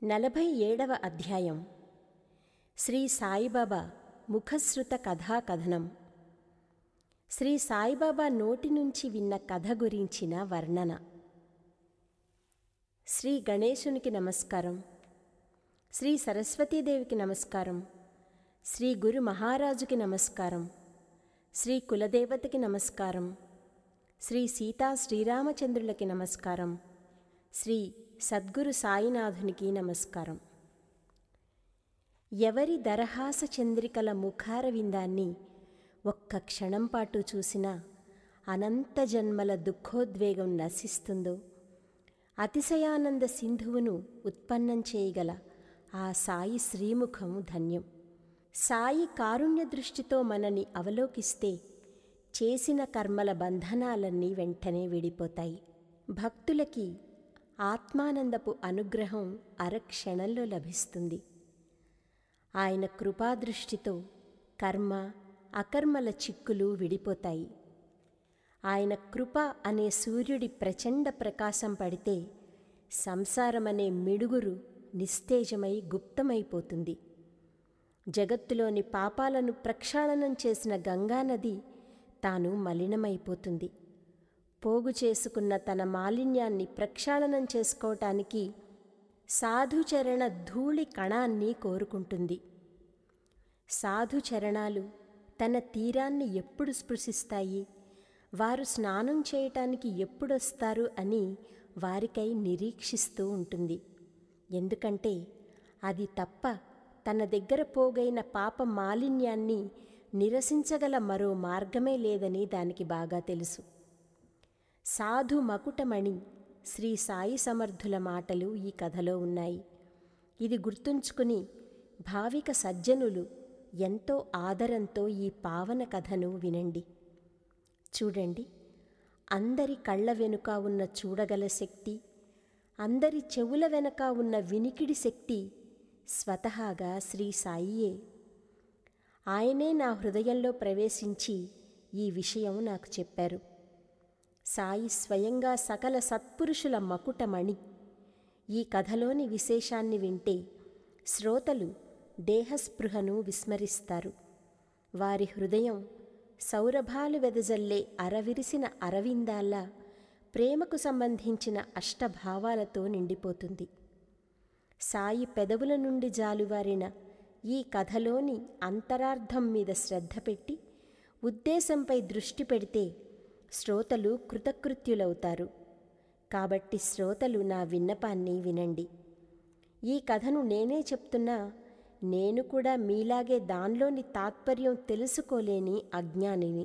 నలభై ఏడవ అధ్యాయం శ్రీ సాయిబాబా ముఖశ్రుత కథా కథనం శ్రీ సాయిబాబా నోటి నుంచి విన్న కథ గురించిన వర్ణన శ్రీ గణేశునికి నమస్కారం శ్రీ సరస్వతీదేవికి నమస్కారం శ్రీ గురు మహారాజుకి నమస్కారం శ్రీ కులదేవతకి నమస్కారం శ్రీ సీతా శ్రీరామచంద్రులకి నమస్కారం శ్రీ సద్గురు సాయినాథునికి నమస్కారం ఎవరి దరహాస చంద్రికల ముఖార విందాన్ని ఒక్క క్షణం పాటు చూసినా అనంత జన్మల దుఃఖోద్వేగం నశిస్తుందో అతిశయానంద సింధువును ఉత్పన్నం చేయగల ఆ సాయి శ్రీముఖం ధన్యం సాయి కారుణ్య దృష్టితో మనని అవలోకిస్తే చేసిన కర్మల బంధనాలన్నీ వెంటనే విడిపోతాయి భక్తులకి ఆత్మానందపు అనుగ్రహం అరక్షణంలో లభిస్తుంది ఆయన కృపాదృష్టితో కర్మ అకర్మల చిక్కులు విడిపోతాయి ఆయన కృప అనే సూర్యుడి ప్రచండ ప్రకాశం పడితే సంసారమనే మిడుగురు నిస్తేజమై గుప్తమైపోతుంది జగత్తులోని పాపాలను ప్రక్షాళనం చేసిన గంగానది తాను మలినమైపోతుంది పోగు చేసుకున్న తన మాలిన్యాన్ని ప్రక్షాళనం చేసుకోవటానికి సాధుచరణ ధూళి కణాన్ని కోరుకుంటుంది సాధుచరణాలు తన తీరాన్ని ఎప్పుడు స్పృశిస్తాయి వారు స్నానం చేయటానికి ఎప్పుడొస్తారు అని వారికై నిరీక్షిస్తూ ఉంటుంది ఎందుకంటే అది తప్ప తన దగ్గర పోగైన పాప మాలిన్యాన్ని నిరసించగల మరో మార్గమే లేదని దానికి బాగా తెలుసు సాధు మకుటమణి శ్రీ సాయి సమర్థుల మాటలు ఈ కథలో ఉన్నాయి ఇది గుర్తుంచుకుని భావిక సజ్జనులు ఎంతో ఆదరంతో ఈ పావన కథను వినండి చూడండి అందరి కళ్ళ వెనుక ఉన్న చూడగల శక్తి అందరి చెవుల వెనక ఉన్న వినికిడి శక్తి స్వతహాగా శ్రీ సాయియే ఆయనే నా హృదయంలో ప్రవేశించి ఈ విషయం నాకు చెప్పారు సాయి స్వయంగా సకల సత్పురుషుల మకుటమణి ఈ కథలోని విశేషాన్ని వింటే శ్రోతలు దేహస్పృహను విస్మరిస్తారు వారి హృదయం సౌరభాలు వెదజల్లే అరవిరిసిన అరవిందాల్లా ప్రేమకు సంబంధించిన అష్టభావాలతో నిండిపోతుంది సాయి పెదవుల నుండి జాలువారిన ఈ కథలోని అంతరార్థం మీద శ్రద్ధ పెట్టి ఉద్దేశంపై దృష్టి పెడితే శ్రోతలు కృతకృత్యులవుతారు కాబట్టి శ్రోతలు నా విన్నపాన్ని వినండి ఈ కథను నేనే చెప్తున్నా నేను కూడా మీలాగే దానిలోని తాత్పర్యం తెలుసుకోలేని అజ్ఞానిని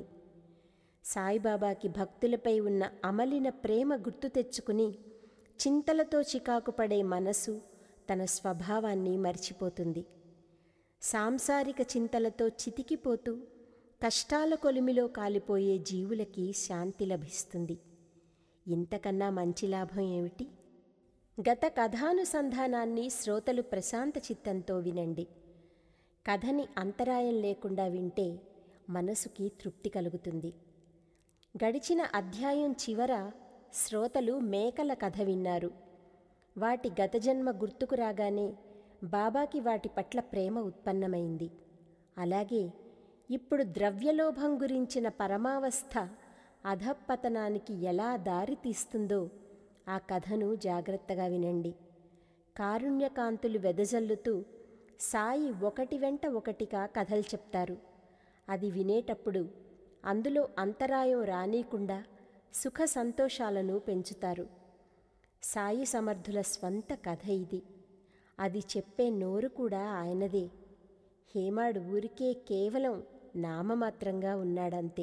సాయిబాబాకి భక్తులపై ఉన్న అమలిన ప్రేమ గుర్తు తెచ్చుకుని చింతలతో చికాకు పడే మనసు తన స్వభావాన్ని మర్చిపోతుంది సాంసారిక చింతలతో చితికిపోతూ కష్టాల కొలిమిలో కాలిపోయే జీవులకి శాంతి లభిస్తుంది ఇంతకన్నా మంచి లాభం ఏమిటి గత కథానుసంధానాన్ని శ్రోతలు ప్రశాంత చిత్తంతో వినండి కథని అంతరాయం లేకుండా వింటే మనసుకి తృప్తి కలుగుతుంది గడిచిన అధ్యాయం చివర శ్రోతలు మేకల కథ విన్నారు వాటి గత జన్మ గుర్తుకు రాగానే బాబాకి వాటి పట్ల ప్రేమ ఉత్పన్నమైంది అలాగే ఇప్పుడు ద్రవ్యలోభం గురించిన పరమావస్థ అధపతనానికి ఎలా దారి తీస్తుందో ఆ కథను జాగ్రత్తగా వినండి కారుణ్యకాంతులు వెదజల్లుతూ సాయి ఒకటి వెంట ఒకటిగా కథలు చెప్తారు అది వినేటప్పుడు అందులో అంతరాయం రానీకుండా సుఖ సంతోషాలను పెంచుతారు సాయి సమర్థుల స్వంత కథ ఇది అది చెప్పే నోరు కూడా ఆయనదే హేమాడు ఊరికే కేవలం నామమాత్రంగా ఉన్నాడంతే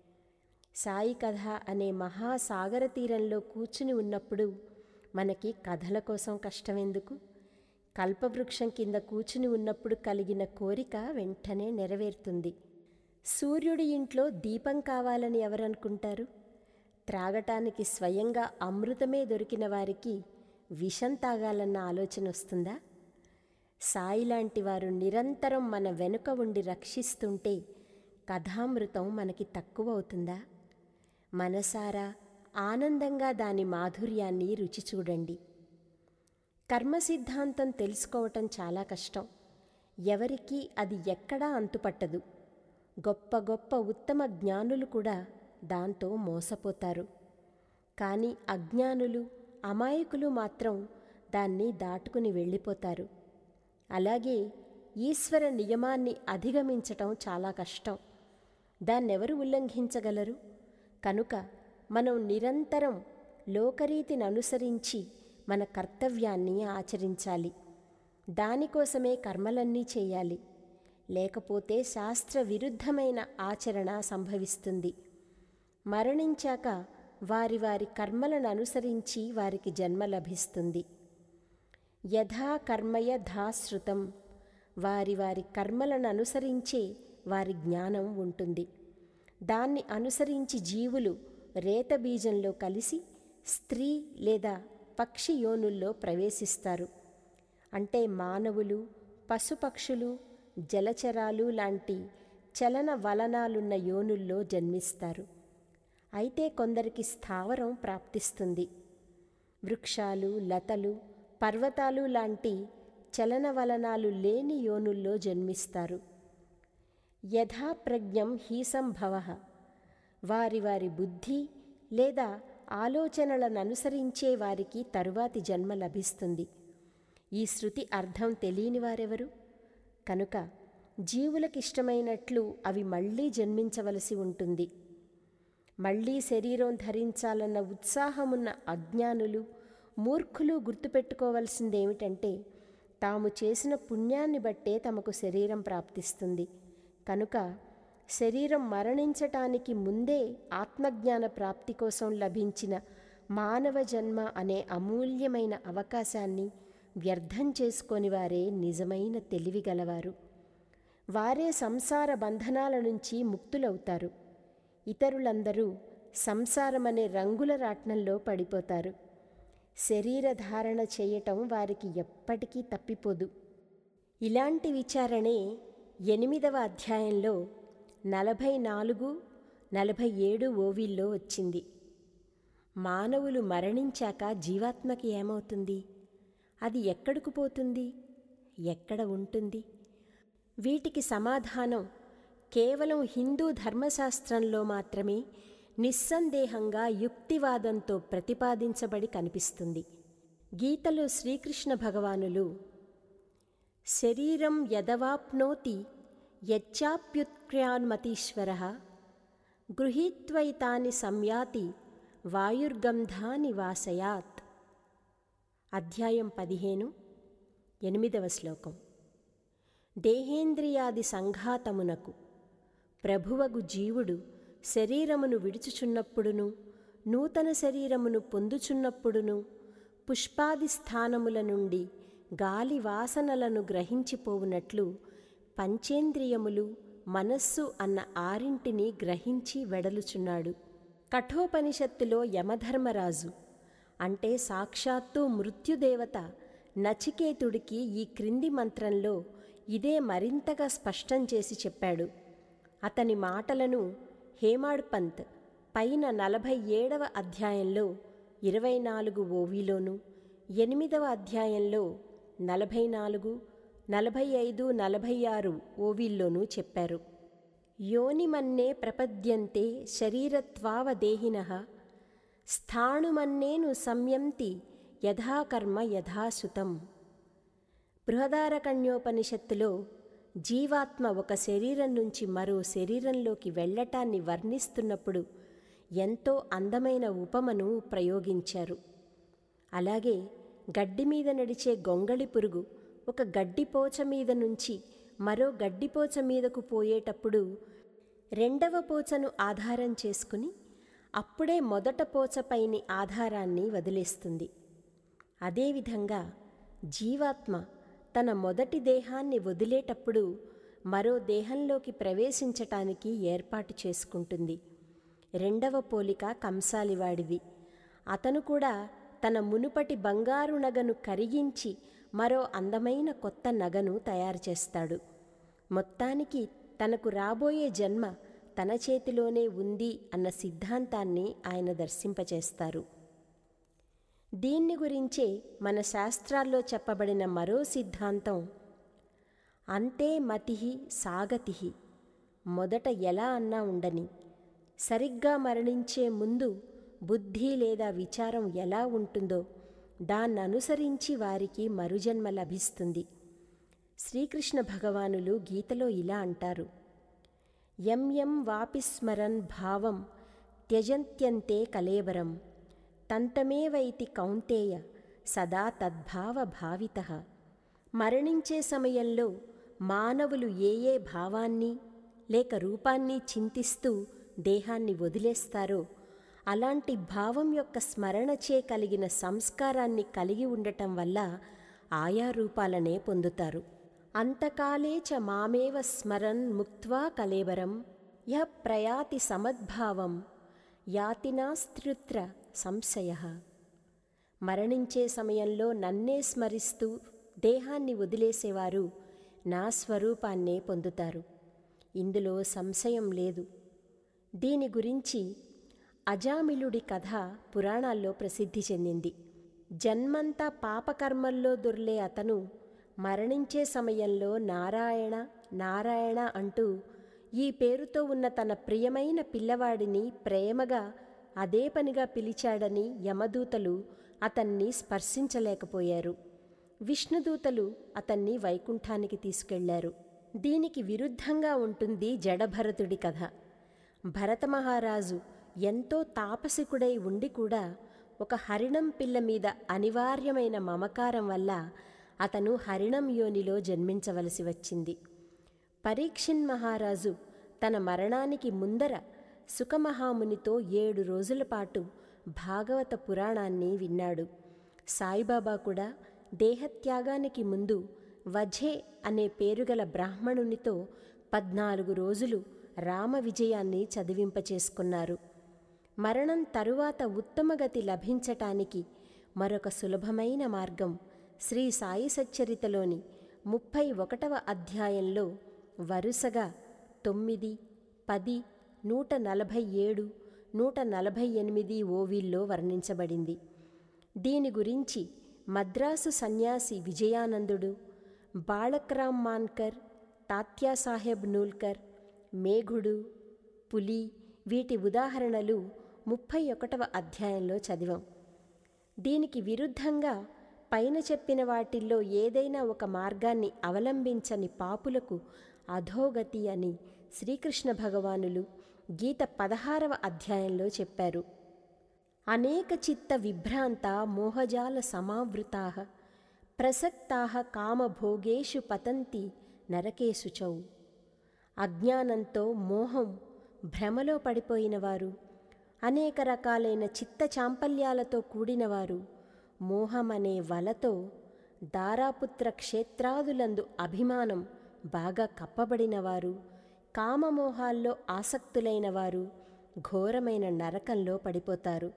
సాయి కథ అనే మహాసాగర తీరంలో కూర్చుని ఉన్నప్పుడు మనకి కథల కోసం కష్టమెందుకు కల్పవృక్షం కింద కూర్చుని ఉన్నప్పుడు కలిగిన కోరిక వెంటనే నెరవేరుతుంది సూర్యుడి ఇంట్లో దీపం కావాలని ఎవరనుకుంటారు త్రాగటానికి స్వయంగా అమృతమే దొరికిన వారికి విషం తాగాలన్న ఆలోచన వస్తుందా సాయి లాంటి వారు నిరంతరం మన వెనుక ఉండి రక్షిస్తుంటే కథామృతం మనకి తక్కువ అవుతుందా మనసారా ఆనందంగా దాని మాధుర్యాన్ని రుచి చూడండి కర్మ సిద్ధాంతం తెలుసుకోవటం చాలా కష్టం ఎవరికీ అది ఎక్కడా అంతుపట్టదు గొప్ప గొప్ప ఉత్తమ జ్ఞానులు కూడా దాంతో మోసపోతారు కానీ అజ్ఞానులు అమాయకులు మాత్రం దాన్ని దాటుకుని వెళ్ళిపోతారు అలాగే ఈశ్వర నియమాన్ని అధిగమించటం చాలా కష్టం దాన్నెవరు ఉల్లంఘించగలరు కనుక మనం నిరంతరం లోకరీతిని అనుసరించి మన కర్తవ్యాన్ని ఆచరించాలి దానికోసమే కర్మలన్నీ చేయాలి లేకపోతే శాస్త్ర విరుద్ధమైన ఆచరణ సంభవిస్తుంది మరణించాక వారి వారి కర్మలను అనుసరించి వారికి జన్మ లభిస్తుంది యథా కర్మయ ధాశ్రుతం వారి వారి కర్మలను అనుసరించే వారి జ్ఞానం ఉంటుంది దాన్ని అనుసరించి జీవులు రేత బీజంలో కలిసి స్త్రీ లేదా పక్షి యోనుల్లో ప్రవేశిస్తారు అంటే మానవులు పశుపక్షులు జలచరాలు లాంటి చలన వలనాలున్న యోనుల్లో జన్మిస్తారు అయితే కొందరికి స్థావరం ప్రాప్తిస్తుంది వృక్షాలు లతలు పర్వతాలు లాంటి చలనవలనాలు లేని యోనుల్లో జన్మిస్తారు యథాప్రజ్ఞం హీసంభవ వారి వారి బుద్ధి లేదా ఆలోచనలను అనుసరించే వారికి తరువాతి జన్మ లభిస్తుంది ఈ శృతి అర్థం తెలియని వారెవరు కనుక జీవులకిష్టమైనట్లు అవి మళ్ళీ జన్మించవలసి ఉంటుంది మళ్ళీ శరీరం ధరించాలన్న ఉత్సాహమున్న అజ్ఞానులు మూర్ఖులు గుర్తుపెట్టుకోవలసిందేమిటంటే తాము చేసిన పుణ్యాన్ని బట్టే తమకు శరీరం ప్రాప్తిస్తుంది కనుక శరీరం మరణించటానికి ముందే ఆత్మజ్ఞాన ప్రాప్తి కోసం లభించిన మానవ జన్మ అనే అమూల్యమైన అవకాశాన్ని వ్యర్థం చేసుకొని వారే నిజమైన తెలివి గలవారు వారే సంసార బంధనాల నుంచి ముక్తులవుతారు ఇతరులందరూ సంసారమనే రంగుల రాట్నంలో పడిపోతారు శరీర ధారణ చేయటం వారికి ఎప్పటికీ తప్పిపోదు ఇలాంటి విచారణే ఎనిమిదవ అధ్యాయంలో నలభై నాలుగు నలభై ఏడు ఓవిల్లో వచ్చింది మానవులు మరణించాక జీవాత్మకి ఏమవుతుంది అది ఎక్కడికి పోతుంది ఎక్కడ ఉంటుంది వీటికి సమాధానం కేవలం హిందూ ధర్మశాస్త్రంలో మాత్రమే నిస్సందేహంగా యుక్తివాదంతో ప్రతిపాదించబడి కనిపిస్తుంది గీతలో శ్రీకృష్ణ భగవానులు శరీరం యదవాప్నోతి యచ్చాప్యుత్క్రియాన్మతీశ్వర గృహీత్వైతాని సంయాతి వాయుర్గంధాని వాసయాత్ అధ్యాయం పదిహేను ఎనిమిదవ శ్లోకం దేహేంద్రియాది సంఘాతమునకు ప్రభువగు జీవుడు శరీరమును విడుచుచున్నప్పుడును నూతన శరీరమును పొందుచున్నప్పుడును పుష్పాది స్థానముల నుండి గాలి వాసనలను గ్రహించిపోవునట్లు పంచేంద్రియములు మనస్సు అన్న ఆరింటిని గ్రహించి వెడలుచున్నాడు కఠోపనిషత్తులో యమధర్మరాజు అంటే సాక్షాత్తు మృత్యుదేవత నచికేతుడికి ఈ క్రింది మంత్రంలో ఇదే మరింతగా స్పష్టం చేసి చెప్పాడు అతని మాటలను హేమాడ్ పంత్ పైన నలభై ఏడవ అధ్యాయంలో ఇరవై నాలుగు ఓవిలోను ఎనిమిదవ అధ్యాయంలో నలభై నాలుగు నలభై ఐదు నలభై ఆరు ఓవిల్లోనూ చెప్పారు యోనిమన్నే ప్రపద్యంతే శరీరత్వావదేహిన స్థాణుమన్నేను సంయంతి యథాకర్మ యథాసుతం బృహదారకణ్యోపనిషత్తులో జీవాత్మ ఒక శరీరం నుంచి మరో శరీరంలోకి వెళ్ళటాన్ని వర్ణిస్తున్నప్పుడు ఎంతో అందమైన ఉపమను ప్రయోగించారు అలాగే గడ్డి మీద నడిచే గొంగళి పురుగు ఒక గడ్డిపోచ మీద నుంచి మరో గడ్డిపోచ మీదకు పోయేటప్పుడు రెండవ పోచను ఆధారం చేసుకుని అప్పుడే మొదట పోచపైని ఆధారాన్ని వదిలేస్తుంది అదేవిధంగా జీవాత్మ తన మొదటి దేహాన్ని వదిలేటప్పుడు మరో దేహంలోకి ప్రవేశించటానికి ఏర్పాటు చేసుకుంటుంది రెండవ పోలిక కంసాలివాడిది అతను కూడా తన మునుపటి బంగారు నగను కరిగించి మరో అందమైన కొత్త నగను తయారు చేస్తాడు మొత్తానికి తనకు రాబోయే జన్మ తన చేతిలోనే ఉంది అన్న సిద్ధాంతాన్ని ఆయన దర్శింపచేస్తారు దీన్ని గురించే మన శాస్త్రాల్లో చెప్పబడిన మరో సిద్ధాంతం అంతే మతి సాగతి మొదట ఎలా అన్నా ఉండని సరిగ్గా మరణించే ముందు బుద్ధి లేదా విచారం ఎలా ఉంటుందో దాన్ననుసరించి వారికి మరుజన్మ లభిస్తుంది శ్రీకృష్ణ భగవానులు గీతలో ఇలా అంటారు యం యం వాపిస్మరన్ భావం త్యజంత్యంతే కలేబరం తంతమేవైతి కౌంతేయ సదా తద్భావ భావిత మరణించే సమయంలో మానవులు ఏ ఏ భావాన్ని లేక రూపాన్ని చింతిస్తూ దేహాన్ని వదిలేస్తారో అలాంటి భావం యొక్క స్మరణచే కలిగిన సంస్కారాన్ని కలిగి ఉండటం వల్ల ఆయా రూపాలనే పొందుతారు అంతకాలే చ మామేవ స్మరన్ ముక్త్వా కలేబరం యః ప్రయాతి సమద్భావం యాతినాస్త్రుత్ర సంశయ మరణించే సమయంలో నన్నే స్మరిస్తూ దేహాన్ని వదిలేసేవారు నా స్వరూపాన్నే పొందుతారు ఇందులో సంశయం లేదు దీని గురించి అజామిలుడి కథ పురాణాల్లో ప్రసిద్ధి చెందింది జన్మంతా పాపకర్మల్లో దొర్లే అతను మరణించే సమయంలో నారాయణ నారాయణ అంటూ ఈ పేరుతో ఉన్న తన ప్రియమైన పిల్లవాడిని ప్రేమగా అదే పనిగా పిలిచాడని యమదూతలు అతన్ని స్పర్శించలేకపోయారు విష్ణుదూతలు అతన్ని వైకుంఠానికి తీసుకెళ్లారు దీనికి విరుద్ధంగా ఉంటుంది జడభరతుడి కథ భరతమహారాజు ఎంతో తాపసికుడై ఉండి కూడా ఒక హరిణం పిల్ల మీద అనివార్యమైన మమకారం వల్ల అతను హరిణం యోనిలో జన్మించవలసి వచ్చింది పరీక్షిన్ మహారాజు తన మరణానికి ముందర సుఖమహామునితో ఏడు రోజుల పాటు భాగవత పురాణాన్ని విన్నాడు సాయిబాబా కూడా దేహత్యాగానికి ముందు వఝే అనే పేరుగల బ్రాహ్మణునితో పద్నాలుగు రోజులు రామ విజయాన్ని చదివింపచేసుకున్నారు మరణం తరువాత ఉత్తమగతి లభించటానికి మరొక సులభమైన మార్గం శ్రీ సాయి సచ్చరితలోని ముప్పై ఒకటవ అధ్యాయంలో వరుసగా తొమ్మిది పది నూట నలభై ఏడు నూట నలభై ఎనిమిది ఓవిల్లో వర్ణించబడింది దీని గురించి మద్రాసు సన్యాసి విజయానందుడు బాళక్రామ్ మాన్కర్ తాత్యాసాహెబ్ నూల్కర్ మేఘుడు పులి వీటి ఉదాహరణలు ముప్పై ఒకటవ అధ్యాయంలో చదివాం దీనికి విరుద్ధంగా పైన చెప్పిన వాటిల్లో ఏదైనా ఒక మార్గాన్ని అవలంబించని పాపులకు అధోగతి అని శ్రీకృష్ణ భగవానులు గీత పదహారవ అధ్యాయంలో చెప్పారు అనేక చిత్త విభ్రాంత మోహజాల సమావృతా ప్రసక్తా కామభోగేషు పతంతి నరకేషు చౌ అజ్ఞానంతో మోహం భ్రమలో పడిపోయినవారు అనేక రకాలైన చిత్త చాంపల్యాలతో కూడినవారు మోహమనే వలతో దారాపుత్ర క్షేత్రాదులందు అభిమానం బాగా కప్పబడినవారు కామమోహాల్లో ఆసక్తులైన వారు ఘోరమైన నరకంలో పడిపోతారు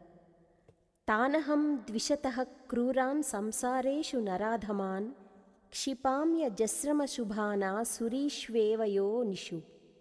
తానహం ద్విషత క్రూరాన్ సంసారేషు నరాధమాన్ క్షిపామ్య జస్రమశుభానా సురీష్వేవయో నిషు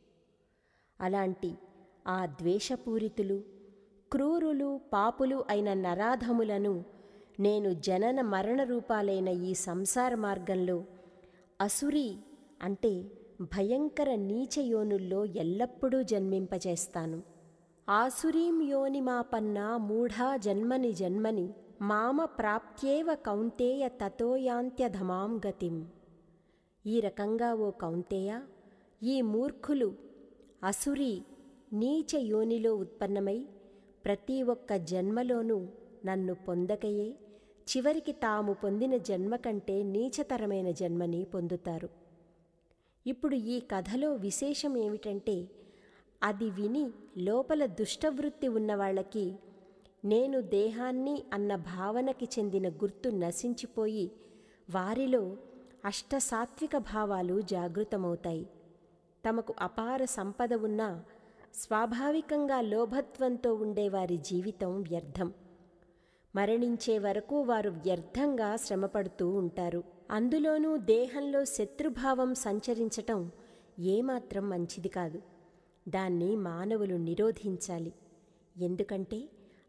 అలాంటి ఆ ద్వేషపూరితులు క్రూరులు పాపులు అయిన నరాధములను నేను జనన మరణ రూపాలైన ఈ సంసార మార్గంలో అసురి అంటే భయంకర నీచయోనుల్లో ఎల్లప్పుడూ జన్మింపజేస్తాను ఆసురీం యోనిమాపన్నా మూఢా జన్మని జన్మని మామ ప్రాప్త్యేవ కౌంతేయ తతోయాంత్యధమాం గతిం ఈ రకంగా ఓ కౌంతేయ ఈ మూర్ఖులు అసురి నీచ యోనిలో ఉత్పన్నమై ప్రతి ఒక్క జన్మలోనూ నన్ను పొందకయే చివరికి తాము పొందిన జన్మ కంటే నీచతరమైన జన్మని పొందుతారు ఇప్పుడు ఈ కథలో విశేషం ఏమిటంటే అది విని లోపల దుష్టవృత్తి ఉన్నవాళ్ళకి నేను దేహాన్ని అన్న భావనకి చెందిన గుర్తు నశించిపోయి వారిలో అష్టసాత్విక భావాలు జాగృతమవుతాయి తమకు అపార సంపద ఉన్నా స్వాభావికంగా లోభత్వంతో ఉండేవారి జీవితం వ్యర్థం మరణించే వరకు వారు వ్యర్థంగా శ్రమపడుతూ ఉంటారు అందులోనూ దేహంలో శత్రుభావం సంచరించటం ఏమాత్రం మంచిది కాదు దాన్ని మానవులు నిరోధించాలి ఎందుకంటే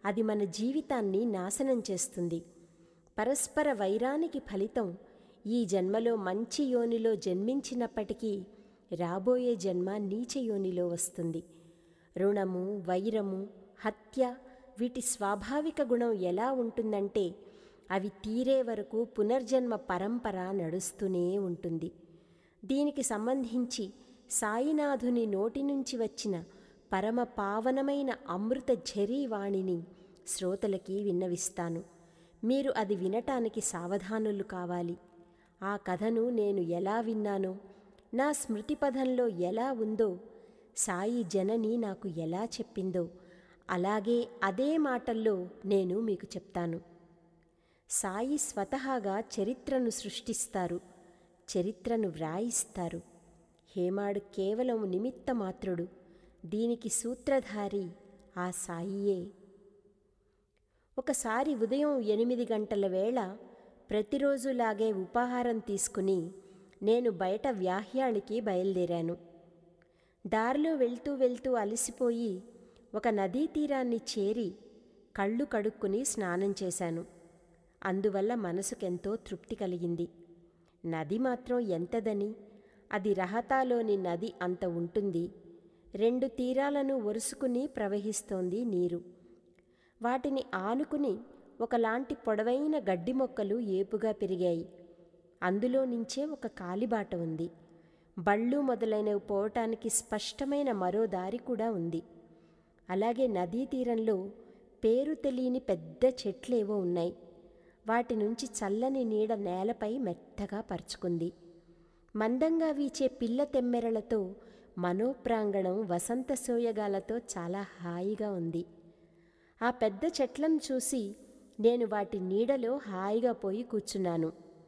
అది మన జీవితాన్ని నాశనం చేస్తుంది పరస్పర వైరానికి ఫలితం ఈ జన్మలో మంచి యోనిలో జన్మించినప్పటికీ రాబోయే జన్మ నీచ యోనిలో వస్తుంది రుణము వైరము హత్య వీటి స్వాభావిక గుణం ఎలా ఉంటుందంటే అవి తీరే వరకు పునర్జన్మ పరంపర నడుస్తూనే ఉంటుంది దీనికి సంబంధించి సాయినాథుని నోటి నుంచి వచ్చిన పరమ పావనమైన అమృత ఝరీవాణిని శ్రోతలకి విన్నవిస్తాను మీరు అది వినటానికి సావధానులు కావాలి ఆ కథను నేను ఎలా విన్నానో నా స్మృతిపథంలో ఎలా ఉందో సాయి జనని నాకు ఎలా చెప్పిందో అలాగే అదే మాటల్లో నేను మీకు చెప్తాను సాయి స్వతహాగా చరిత్రను సృష్టిస్తారు చరిత్రను వ్రాయిస్తారు హేమాడు కేవలం నిమిత్త మాత్రుడు దీనికి సూత్రధారి ఆ సాయియే ఒకసారి ఉదయం ఎనిమిది గంటల వేళ ప్రతిరోజులాగే ఉపాహారం తీసుకుని నేను బయట వ్యాహ్యాళికి బయలుదేరాను దారిలో వెళ్తూ వెళ్తూ అలసిపోయి ఒక నదీ తీరాన్ని చేరి కళ్ళు కడుక్కుని స్నానం చేశాను అందువల్ల మనసుకెంతో తృప్తి కలిగింది నది మాత్రం ఎంతదని అది రహతాలోని నది అంత ఉంటుంది రెండు తీరాలను ఒరుసుకుని ప్రవహిస్తోంది నీరు వాటిని ఆనుకుని ఒకలాంటి పొడవైన గడ్డి మొక్కలు ఏపుగా పెరిగాయి అందులో నుంచే ఒక కాలిబాట ఉంది బళ్ళు మొదలైనవి పోవటానికి స్పష్టమైన మరో దారి కూడా ఉంది అలాగే నదీ తీరంలో పేరు తెలియని పెద్ద చెట్లేవో ఉన్నాయి వాటి నుంచి చల్లని నీడ నేలపై మెత్తగా పరుచుకుంది మందంగా వీచే పిల్ల తెమ్మెరలతో మనోప్రాంగణం వసంత సోయగాలతో చాలా హాయిగా ఉంది ఆ పెద్ద చెట్లను చూసి నేను వాటి నీడలో హాయిగా పోయి కూర్చున్నాను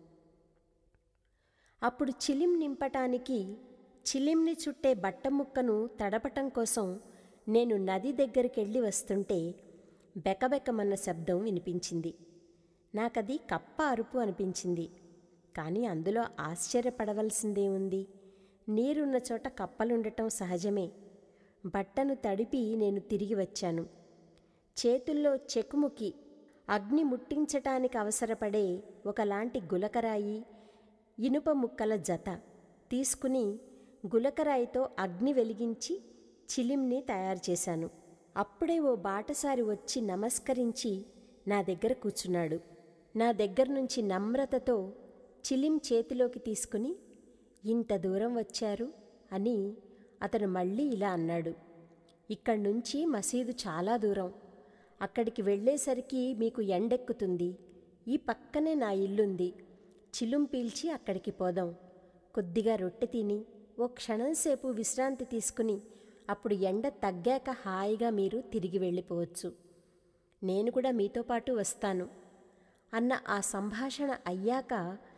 అప్పుడు చిలిం నింపటానికి చిలింని చుట్టే బట్ట ముక్కను తడపటం కోసం నేను నది దగ్గరికెళ్ళి వస్తుంటే బెకబెకమన్న శబ్దం వినిపించింది నాకది కప్ప అరుపు అనిపించింది కానీ అందులో ఆశ్చర్యపడవలసిందే ఉంది నీరున్న చోట కప్పలుండటం సహజమే బట్టను తడిపి నేను తిరిగి వచ్చాను చేతుల్లో చెకుముకి అగ్ని ముట్టించటానికి అవసరపడే ఒకలాంటి గులకరాయి ఇనుప ముక్కల జత తీసుకుని గులకరాయితో అగ్ని వెలిగించి చిలింని తయారు చేశాను అప్పుడే ఓ బాటసారి వచ్చి నమస్కరించి నా దగ్గర కూర్చున్నాడు నా దగ్గర నుంచి నమ్రతతో చిలిం చేతిలోకి తీసుకుని ఇంత దూరం వచ్చారు అని అతను మళ్ళీ ఇలా అన్నాడు ఇక్కడి నుంచి మసీదు చాలా దూరం అక్కడికి వెళ్ళేసరికి మీకు ఎండెక్కుతుంది ఈ పక్కనే నా ఇల్లుంది చిలుం పీల్చి అక్కడికి పోదాం కొద్దిగా రొట్టె తిని ఓ క్షణంసేపు విశ్రాంతి తీసుకుని అప్పుడు ఎండ తగ్గాక హాయిగా మీరు తిరిగి వెళ్ళిపోవచ్చు నేను కూడా మీతో పాటు వస్తాను అన్న ఆ సంభాషణ అయ్యాక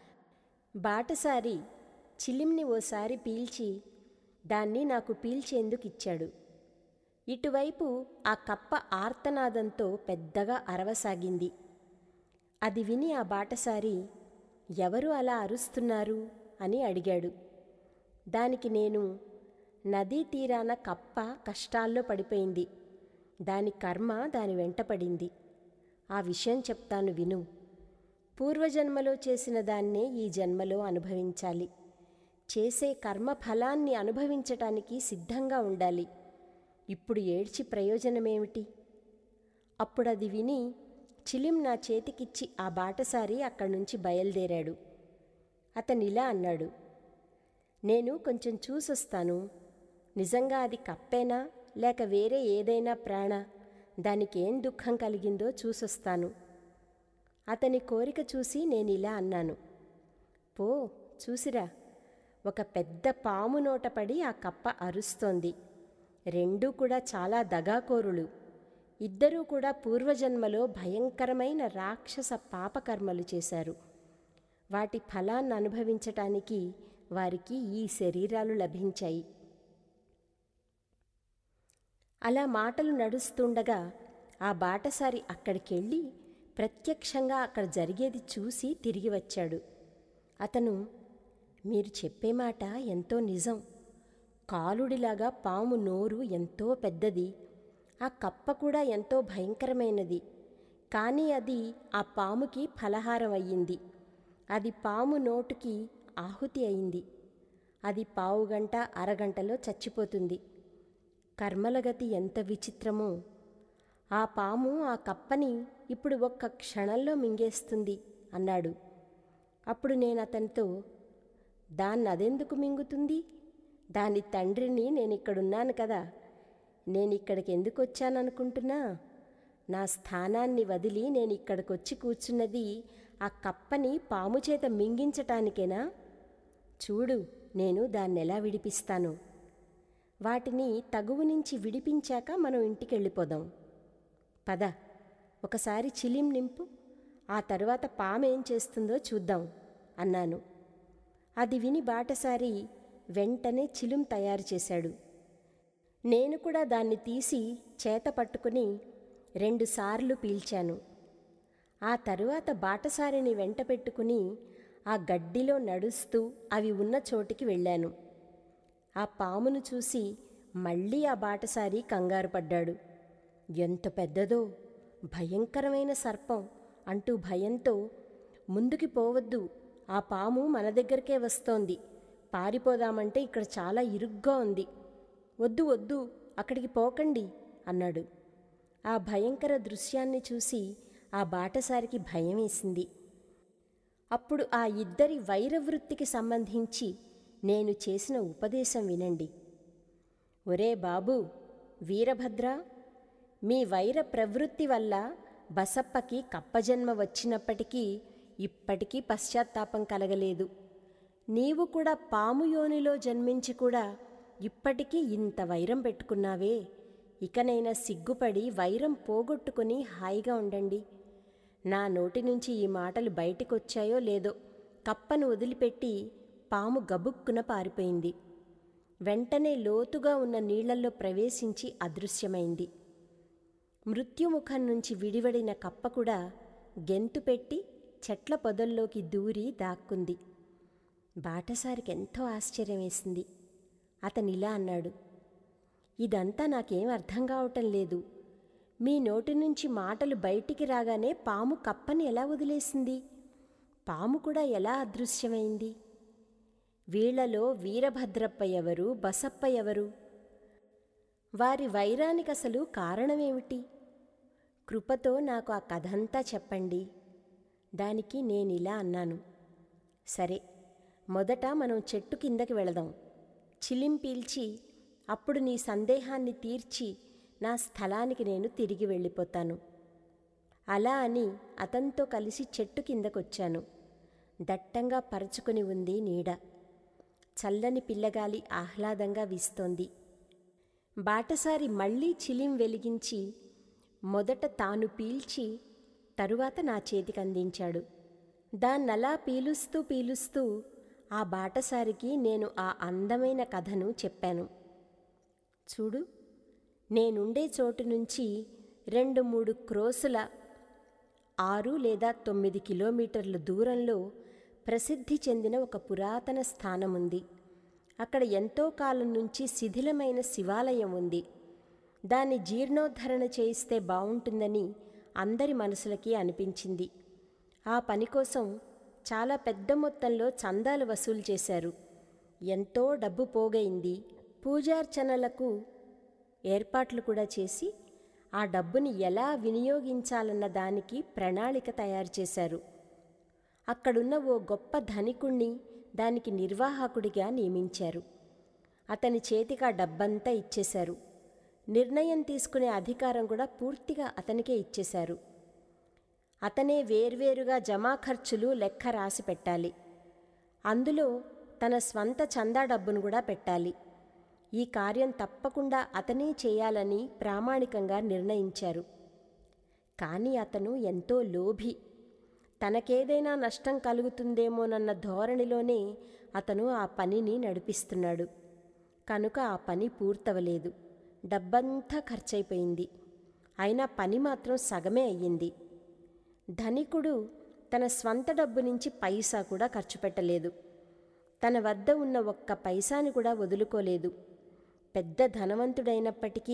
బాటసారి చిలింని ఓసారి పీల్చి దాన్ని నాకు పీల్చేందుకు ఇచ్చాడు ఇటువైపు ఆ కప్ప ఆర్తనాదంతో పెద్దగా అరవసాగింది అది విని ఆ బాటసారి ఎవరు అలా అరుస్తున్నారు అని అడిగాడు దానికి నేను నదీ తీరాన కప్ప కష్టాల్లో పడిపోయింది దాని కర్మ దాని వెంటపడింది ఆ విషయం చెప్తాను విను పూర్వజన్మలో చేసిన దాన్నే ఈ జన్మలో అనుభవించాలి చేసే కర్మ ఫలాన్ని అనుభవించటానికి సిద్ధంగా ఉండాలి ఇప్పుడు ఏడ్చి ప్రయోజనమేమిటి అప్పుడది విని చిలిం నా చేతికిచ్చి ఆ బాటసారి అక్కడి నుంచి బయలుదేరాడు అతనిలా అన్నాడు నేను కొంచెం చూసొస్తాను నిజంగా అది కప్పేనా లేక వేరే ఏదైనా ప్రాణ దానికి ఏం దుఃఖం కలిగిందో చూసొస్తాను అతని కోరిక చూసి నేను ఇలా అన్నాను పో చూసిరా ఒక పెద్ద పాము నోట పడి ఆ కప్ప అరుస్తోంది రెండూ కూడా చాలా దగాకోరులు ఇద్దరూ కూడా పూర్వజన్మలో భయంకరమైన రాక్షస పాపకర్మలు చేశారు వాటి ఫలాన్ని అనుభవించటానికి వారికి ఈ శరీరాలు లభించాయి అలా మాటలు నడుస్తుండగా ఆ బాటసారి అక్కడికెళ్ళి ప్రత్యక్షంగా అక్కడ జరిగేది చూసి తిరిగి వచ్చాడు అతను మీరు చెప్పే మాట ఎంతో నిజం కాలుడిలాగా పాము నోరు ఎంతో పెద్దది ఆ కప్ప కూడా ఎంతో భయంకరమైనది కానీ అది ఆ పాముకి ఫలహారం అయ్యింది అది పాము నోటుకి ఆహుతి అయింది అది పావుగంట అరగంటలో చచ్చిపోతుంది కర్మలగతి ఎంత విచిత్రమో ఆ పాము ఆ కప్పని ఇప్పుడు ఒక్క క్షణంలో మింగేస్తుంది అన్నాడు అప్పుడు నేను అతనితో దాన్ని అదెందుకు మింగుతుంది దాని తండ్రిని నేను ఇక్కడున్నాను కదా నేను ఇక్కడికి ఎందుకు వచ్చాననుకుంటున్నా నా స్థానాన్ని వదిలి నేను ఇక్కడికి వచ్చి కూర్చున్నది ఆ కప్పని పాము చేత మింగించటానికేనా చూడు నేను దాన్ని ఎలా విడిపిస్తాను వాటిని తగువు నుంచి విడిపించాక మనం ఇంటికి వెళ్ళిపోదాం పద ఒకసారి చిలిం నింపు ఆ తరువాత పామేం చేస్తుందో చూద్దాం అన్నాను అది విని బాటసారి వెంటనే చిలుం తయారు చేశాడు నేను కూడా దాన్ని తీసి చేత పట్టుకుని రెండుసార్లు పీల్చాను ఆ తరువాత బాటసారిని వెంట పెట్టుకుని ఆ గడ్డిలో నడుస్తూ అవి ఉన్న చోటికి వెళ్ళాను ఆ పామును చూసి మళ్ళీ ఆ బాటసారి కంగారు పడ్డాడు ఎంత పెద్దదో భయంకరమైన సర్పం అంటూ భయంతో ముందుకి పోవద్దు ఆ పాము మన దగ్గరకే వస్తోంది పారిపోదామంటే ఇక్కడ చాలా ఇరుగ్గా ఉంది వద్దు వద్దు అక్కడికి పోకండి అన్నాడు ఆ భయంకర దృశ్యాన్ని చూసి ఆ బాటసారికి భయం వేసింది అప్పుడు ఆ ఇద్దరి వైరవృత్తికి సంబంధించి నేను చేసిన ఉపదేశం వినండి ఒరే బాబు వీరభద్ర మీ వైర ప్రవృత్తి వల్ల బసప్పకి కప్పజన్మ వచ్చినప్పటికీ ఇప్పటికీ పశ్చాత్తాపం కలగలేదు నీవు కూడా పాము యోనిలో జన్మించి కూడా ఇప్పటికీ ఇంత వైరం పెట్టుకున్నావే ఇకనైనా సిగ్గుపడి వైరం పోగొట్టుకుని హాయిగా ఉండండి నా నోటి నుంచి ఈ మాటలు బయటికొచ్చాయో లేదో కప్పను వదిలిపెట్టి పాము గబుక్కున పారిపోయింది వెంటనే లోతుగా ఉన్న నీళ్లలో ప్రవేశించి అదృశ్యమైంది మృత్యుముఖం నుంచి విడివడిన కప్ప కూడా గెంతు పెట్టి చెట్ల పొదల్లోకి దూరి దాక్కుంది బాటసారికి ఎంతో ఆశ్చర్యం వేసింది అతనిలా అన్నాడు ఇదంతా నాకేం అర్థం కావటం లేదు మీ నోటి నుంచి మాటలు బయటికి రాగానే పాము కప్పని ఎలా వదిలేసింది పాము కూడా ఎలా అదృశ్యమైంది వీళ్లలో వీరభద్రప్ప ఎవరు బసప్ప ఎవరు వారి వైరానికి అసలు కారణమేమిటి కృపతో నాకు ఆ కథంతా చెప్పండి దానికి నేనిలా అన్నాను సరే మొదట మనం చెట్టు కిందకి వెళదాం చిలిం పీల్చి అప్పుడు నీ సందేహాన్ని తీర్చి నా స్థలానికి నేను తిరిగి వెళ్ళిపోతాను అలా అని అతనితో కలిసి చెట్టు కిందకొచ్చాను దట్టంగా పరుచుకుని ఉంది నీడ చల్లని పిల్లగాలి ఆహ్లాదంగా వీస్తోంది బాటసారి మళ్ళీ చిలిం వెలిగించి మొదట తాను పీల్చి తరువాత నా చేతికి అందించాడు దాన్నలా పీలుస్తూ పీలుస్తూ ఆ బాటసారికి నేను ఆ అందమైన కథను చెప్పాను చూడు నేనుండే చోటు నుంచి రెండు మూడు క్రోసుల ఆరు లేదా తొమ్మిది కిలోమీటర్ల దూరంలో ప్రసిద్ధి చెందిన ఒక పురాతన స్థానం ఉంది అక్కడ ఎంతో కాలం నుంచి శిథిలమైన శివాలయం ఉంది దాన్ని జీర్ణోద్ధరణ చేయిస్తే బావుంటుందని అందరి మనసులకి అనిపించింది ఆ పని కోసం చాలా పెద్ద మొత్తంలో చందాలు వసూలు చేశారు ఎంతో డబ్బు పోగైంది పూజార్చనలకు ఏర్పాట్లు కూడా చేసి ఆ డబ్బుని ఎలా వినియోగించాలన్న దానికి ప్రణాళిక తయారు చేశారు అక్కడున్న ఓ గొప్ప ధనికుణ్ణి దానికి నిర్వాహకుడిగా నియమించారు అతని చేతికి ఆ డబ్బంతా ఇచ్చేశారు నిర్ణయం తీసుకునే అధికారం కూడా పూర్తిగా అతనికే ఇచ్చేశారు అతనే వేర్వేరుగా జమా ఖర్చులు లెక్క రాసి పెట్టాలి అందులో తన స్వంత చందా డబ్బును కూడా పెట్టాలి ఈ కార్యం తప్పకుండా అతనే చేయాలని ప్రామాణికంగా నిర్ణయించారు కానీ అతను ఎంతో లోభి తనకేదైనా నష్టం కలుగుతుందేమోనన్న ధోరణిలోనే అతను ఆ పనిని నడిపిస్తున్నాడు కనుక ఆ పని పూర్తవలేదు డబ్బంతా ఖర్చయిపోయింది అయినా పని మాత్రం సగమే అయ్యింది ధనికుడు తన స్వంత డబ్బు నుంచి పైసా కూడా ఖర్చు పెట్టలేదు తన వద్ద ఉన్న ఒక్క పైసాని కూడా వదులుకోలేదు పెద్ద ధనవంతుడైనప్పటికీ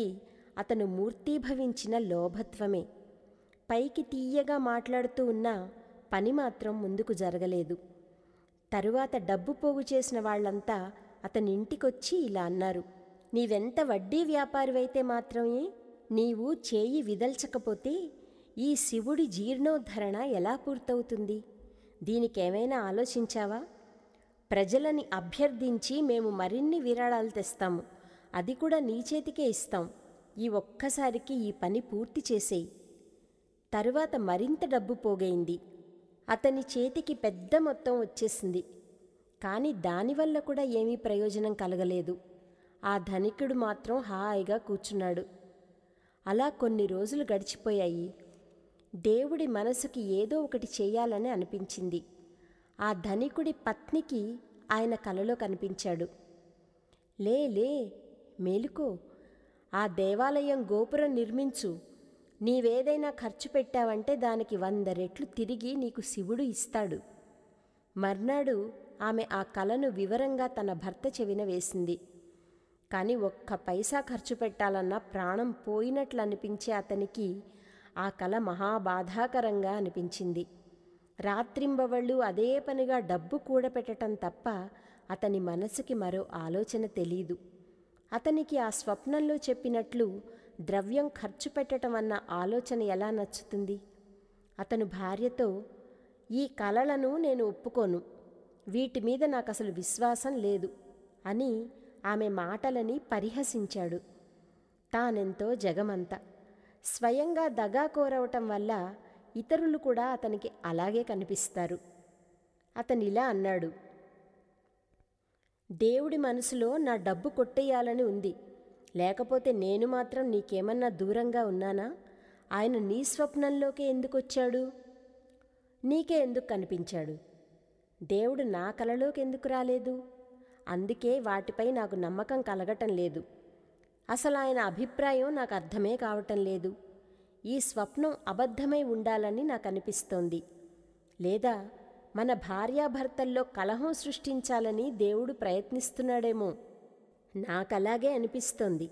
అతను మూర్తీభవించిన లోభత్వమే పైకి తీయగా మాట్లాడుతూ ఉన్నా పని మాత్రం ముందుకు జరగలేదు తరువాత డబ్బు పోగు చేసిన వాళ్ళంతా అతని ఇంటికొచ్చి ఇలా అన్నారు నీవెంత వడ్డీ వ్యాపారివైతే మాత్రమే నీవు చేయి విదల్చకపోతే ఈ శివుడి జీర్ణోద్ధరణ ఎలా పూర్తవుతుంది దీనికేమైనా ఆలోచించావా ప్రజలని అభ్యర్థించి మేము మరిన్ని విరాళాలు తెస్తాము అది కూడా నీ చేతికే ఇస్తాం ఈ ఒక్కసారికి ఈ పని పూర్తి చేసేయి తరువాత మరింత డబ్బు పోగైంది అతని చేతికి పెద్ద మొత్తం వచ్చేసింది కానీ దానివల్ల కూడా ఏమీ ప్రయోజనం కలగలేదు ఆ ధనికుడు మాత్రం హాయిగా కూర్చున్నాడు అలా కొన్ని రోజులు గడిచిపోయాయి దేవుడి మనసుకి ఏదో ఒకటి చేయాలని అనిపించింది ఆ ధనికుడి పత్నికి ఆయన కలలో కనిపించాడు లే లే మేలుకో ఆ దేవాలయం గోపురం నిర్మించు నీవేదైనా ఖర్చు పెట్టావంటే దానికి వంద రెట్లు తిరిగి నీకు శివుడు ఇస్తాడు మర్నాడు ఆమె ఆ కలను వివరంగా తన భర్త చెవిన వేసింది కానీ ఒక్క పైసా ఖర్చు పెట్టాలన్న ప్రాణం పోయినట్లు అనిపించే అతనికి ఆ కల మహాబాధాకరంగా అనిపించింది రాత్రింబవళ్ళు అదే పనిగా డబ్బు కూడపెట్టడం తప్ప అతని మనసుకి మరో ఆలోచన తెలీదు అతనికి ఆ స్వప్నంలో చెప్పినట్లు ద్రవ్యం ఖర్చు పెట్టడం అన్న ఆలోచన ఎలా నచ్చుతుంది అతను భార్యతో ఈ కలలను నేను ఒప్పుకోను వీటి మీద నాకు అసలు విశ్వాసం లేదు అని ఆమె మాటలని పరిహసించాడు తానెంతో జగమంత స్వయంగా దగా కోరవటం వల్ల ఇతరులు కూడా అతనికి అలాగే కనిపిస్తారు అతనిలా అన్నాడు దేవుడి మనసులో నా డబ్బు కొట్టేయాలని ఉంది లేకపోతే నేను మాత్రం నీకేమన్నా దూరంగా ఉన్నానా ఆయన నీ స్వప్నంలోకే ఎందుకు వచ్చాడు నీకే ఎందుకు కనిపించాడు దేవుడు నా కలలోకి ఎందుకు రాలేదు అందుకే వాటిపై నాకు నమ్మకం కలగటం లేదు అసలు ఆయన అభిప్రాయం నాకు అర్థమే కావటం లేదు ఈ స్వప్నం అబద్ధమై ఉండాలని నాకు అనిపిస్తోంది లేదా మన భార్యాభర్తల్లో కలహం సృష్టించాలని దేవుడు ప్రయత్నిస్తున్నాడేమో నాకలాగే అనిపిస్తోంది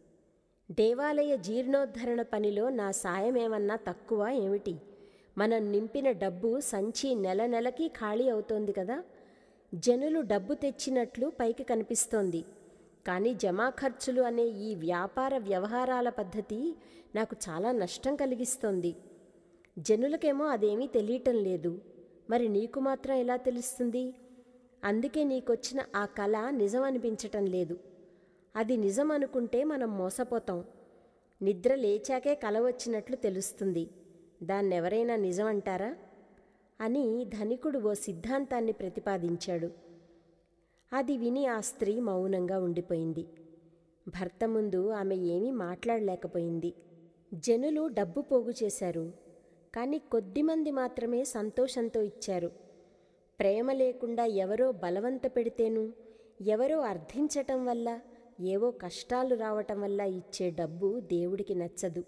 దేవాలయ జీర్ణోద్ధరణ పనిలో నా సాయమేమన్నా తక్కువ ఏమిటి మనం నింపిన డబ్బు సంచి నెల నెలకి ఖాళీ అవుతోంది కదా జనులు డబ్బు తెచ్చినట్లు పైకి కనిపిస్తోంది కానీ జమా ఖర్చులు అనే ఈ వ్యాపార వ్యవహారాల పద్ధతి నాకు చాలా నష్టం కలిగిస్తోంది జనులకేమో అదేమీ తెలియటం లేదు మరి నీకు మాత్రం ఎలా తెలుస్తుంది అందుకే నీకొచ్చిన ఆ కళ నిజం అనిపించటం లేదు అది నిజం అనుకుంటే మనం మోసపోతాం నిద్ర లేచాకే కల వచ్చినట్లు తెలుస్తుంది దాన్నెవరైనా నిజం అంటారా అని ధనికుడు ఓ సిద్ధాంతాన్ని ప్రతిపాదించాడు అది విని ఆ స్త్రీ మౌనంగా ఉండిపోయింది భర్త ముందు ఆమె ఏమీ మాట్లాడలేకపోయింది జనులు డబ్బు పోగు చేశారు కానీ కొద్దిమంది మాత్రమే సంతోషంతో ఇచ్చారు ప్రేమ లేకుండా ఎవరో బలవంత పెడితేను ఎవరో అర్థించటం వల్ల ఏవో కష్టాలు రావటం వల్ల ఇచ్చే డబ్బు దేవుడికి నచ్చదు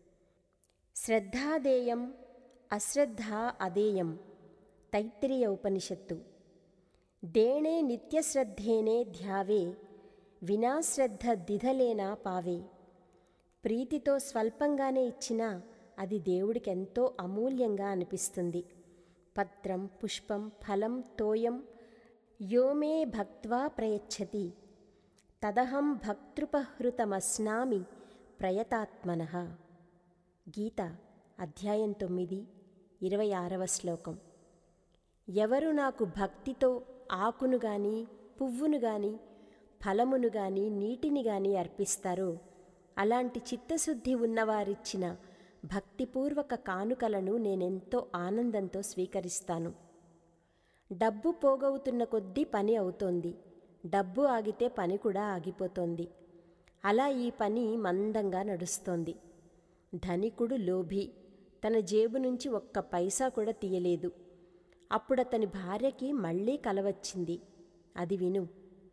శ్రద్ధాదేయం అశ్రద్ధా అదేయం తైత్తిరీయ ఉపనిషత్తు దేణే నిత్యశ్రద్ధేనే ధ్యావే వినాశ్రద్ధ దిధలేనా పావే ప్రీతితో స్వల్పంగానే ఇచ్చినా అది దేవుడికి ఎంతో అమూల్యంగా అనిపిస్తుంది పత్రం పుష్పం ఫలం తోయం యోమే భక్త్వా ప్రయచ్చతి తదహం భక్తృపహృతమస్నామి ప్రయతాత్మన గీత అధ్యాయం తొమ్మిది ఇరవై ఆరవ శ్లోకం ఎవరు నాకు భక్తితో ఆకును గాని పువ్వును గాని ఫలమును గాని నీటిని గాని అర్పిస్తారో అలాంటి చిత్తశుద్ధి ఉన్నవారిచ్చిన భక్తిపూర్వక కానుకలను నేనెంతో ఆనందంతో స్వీకరిస్తాను డబ్బు పోగవుతున్న కొద్దీ పని అవుతోంది డబ్బు ఆగితే పని కూడా ఆగిపోతోంది అలా ఈ పని మందంగా నడుస్తోంది ధనికుడు లోభి తన జేబు నుంచి ఒక్క పైసా కూడా తీయలేదు అప్పుడతని భార్యకి మళ్ళీ కలవచ్చింది అది విను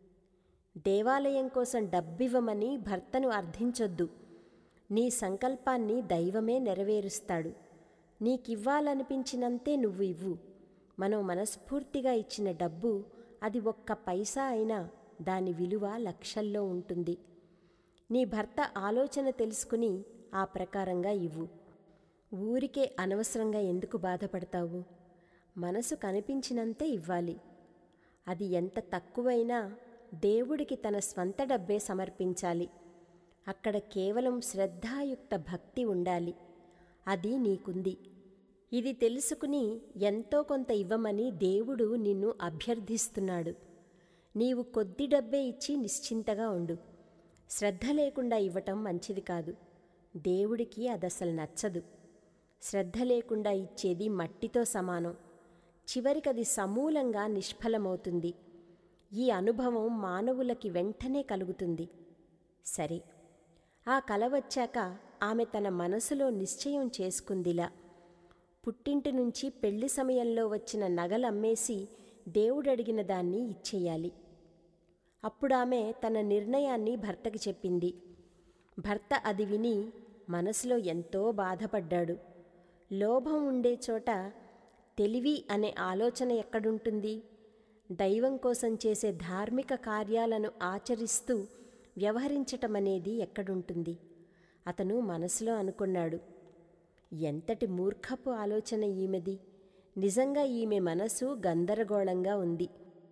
దేవాలయం కోసం డబ్బివ్వమని భర్తను అర్థించొద్దు నీ సంకల్పాన్ని దైవమే నెరవేరుస్తాడు నీకివ్వాలనిపించినంతే నువ్వు ఇవ్వు మనం మనస్ఫూర్తిగా ఇచ్చిన డబ్బు అది ఒక్క పైసా అయినా దాని విలువ లక్షల్లో ఉంటుంది నీ భర్త ఆలోచన తెలుసుకుని ఆ ప్రకారంగా ఇవ్వు ఊరికే అనవసరంగా ఎందుకు బాధపడతావు మనసు కనిపించినంతే ఇవ్వాలి అది ఎంత తక్కువైనా దేవుడికి తన స్వంత డబ్బే సమర్పించాలి అక్కడ కేవలం శ్రద్ధాయుక్త భక్తి ఉండాలి అది నీకుంది ఇది తెలుసుకుని ఎంతో కొంత ఇవ్వమని దేవుడు నిన్ను అభ్యర్థిస్తున్నాడు నీవు కొద్ది డబ్బే ఇచ్చి నిశ్చింతగా ఉండు శ్రద్ధ లేకుండా ఇవ్వటం మంచిది కాదు దేవుడికి అదసలు నచ్చదు శ్రద్ధ లేకుండా ఇచ్చేది మట్టితో సమానం చివరికది సమూలంగా నిష్ఫలమవుతుంది ఈ అనుభవం మానవులకి వెంటనే కలుగుతుంది సరే ఆ కల వచ్చాక ఆమె తన మనసులో నిశ్చయం చేసుకుందిలా పుట్టింటి నుంచి పెళ్లి సమయంలో వచ్చిన నగలమ్మేసి దేవుడడిగిన దాన్ని ఇచ్చేయాలి అప్పుడామె తన నిర్ణయాన్ని భర్తకి చెప్పింది భర్త అది విని మనసులో ఎంతో బాధపడ్డాడు లోభం ఉండే చోట తెలివి అనే ఆలోచన ఎక్కడుంటుంది దైవం కోసం చేసే ధార్మిక కార్యాలను ఆచరిస్తూ వ్యవహరించటం అనేది ఎక్కడుంటుంది అతను మనసులో అనుకున్నాడు ఎంతటి మూర్ఖపు ఆలోచన ఈమెది నిజంగా ఈమె మనసు గందరగోళంగా ఉంది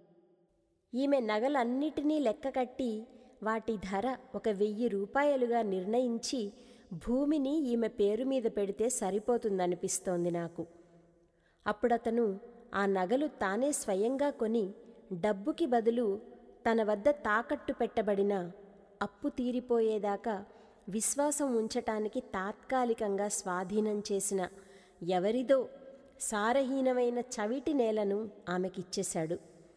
ఈమె నగలన్నిటినీ లెక్కకట్టి వాటి ధర ఒక వెయ్యి రూపాయలుగా నిర్ణయించి భూమిని ఈమె పేరు మీద పెడితే సరిపోతుందనిపిస్తోంది నాకు అప్పుడతను ఆ నగలు తానే స్వయంగా కొని డబ్బుకి బదులు తన వద్ద తాకట్టు పెట్టబడిన అప్పు తీరిపోయేదాకా విశ్వాసం ఉంచటానికి తాత్కాలికంగా స్వాధీనం చేసిన ఎవరిదో సారహీనమైన చవిటి నేలను ఆమెకిచ్చేశాడు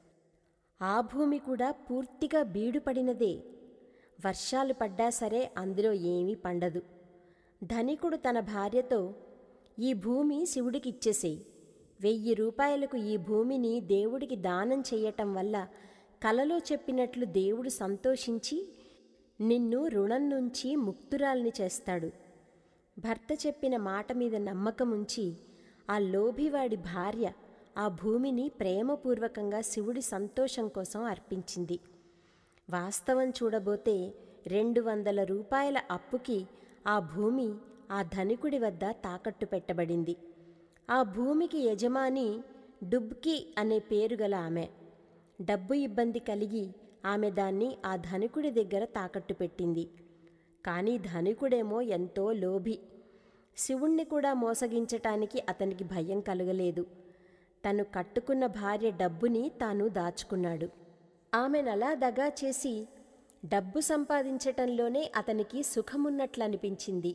ఆ భూమి కూడా పూర్తిగా బీడుపడినదే వర్షాలు పడ్డా సరే అందులో ఏమీ పండదు ధనికుడు తన భార్యతో ఈ భూమి శివుడికి ఇచ్చేసేయి వెయ్యి రూపాయలకు ఈ భూమిని దేవుడికి దానం చెయ్యటం వల్ల కలలో చెప్పినట్లు దేవుడు సంతోషించి నిన్ను రుణం నుంచి ముక్తురాల్ని చేస్తాడు భర్త చెప్పిన మాట మీద నమ్మకముంచి ఆ లోభివాడి భార్య ఆ భూమిని ప్రేమపూర్వకంగా శివుడి సంతోషం కోసం అర్పించింది వాస్తవం చూడబోతే రెండు వందల రూపాయల అప్పుకి ఆ భూమి ఆ ధనికుడి వద్ద తాకట్టు పెట్టబడింది ఆ భూమికి యజమాని డుబ్కి అనే పేరు గల ఆమె డబ్బు ఇబ్బంది కలిగి ఆమె దాన్ని ఆ ధనికుడి దగ్గర తాకట్టు పెట్టింది కానీ ధనికుడేమో ఎంతో లోభి శివుణ్ణి కూడా మోసగించటానికి అతనికి భయం కలగలేదు తను కట్టుకున్న భార్య డబ్బుని తాను దాచుకున్నాడు ఆమెనలా దగా చేసి డబ్బు సంపాదించటంలోనే అతనికి సుఖమున్నట్లనిపించింది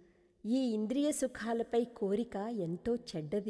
ఈ ఇంద్రియ సుఖాలపై కోరిక ఎంతో చెడ్డది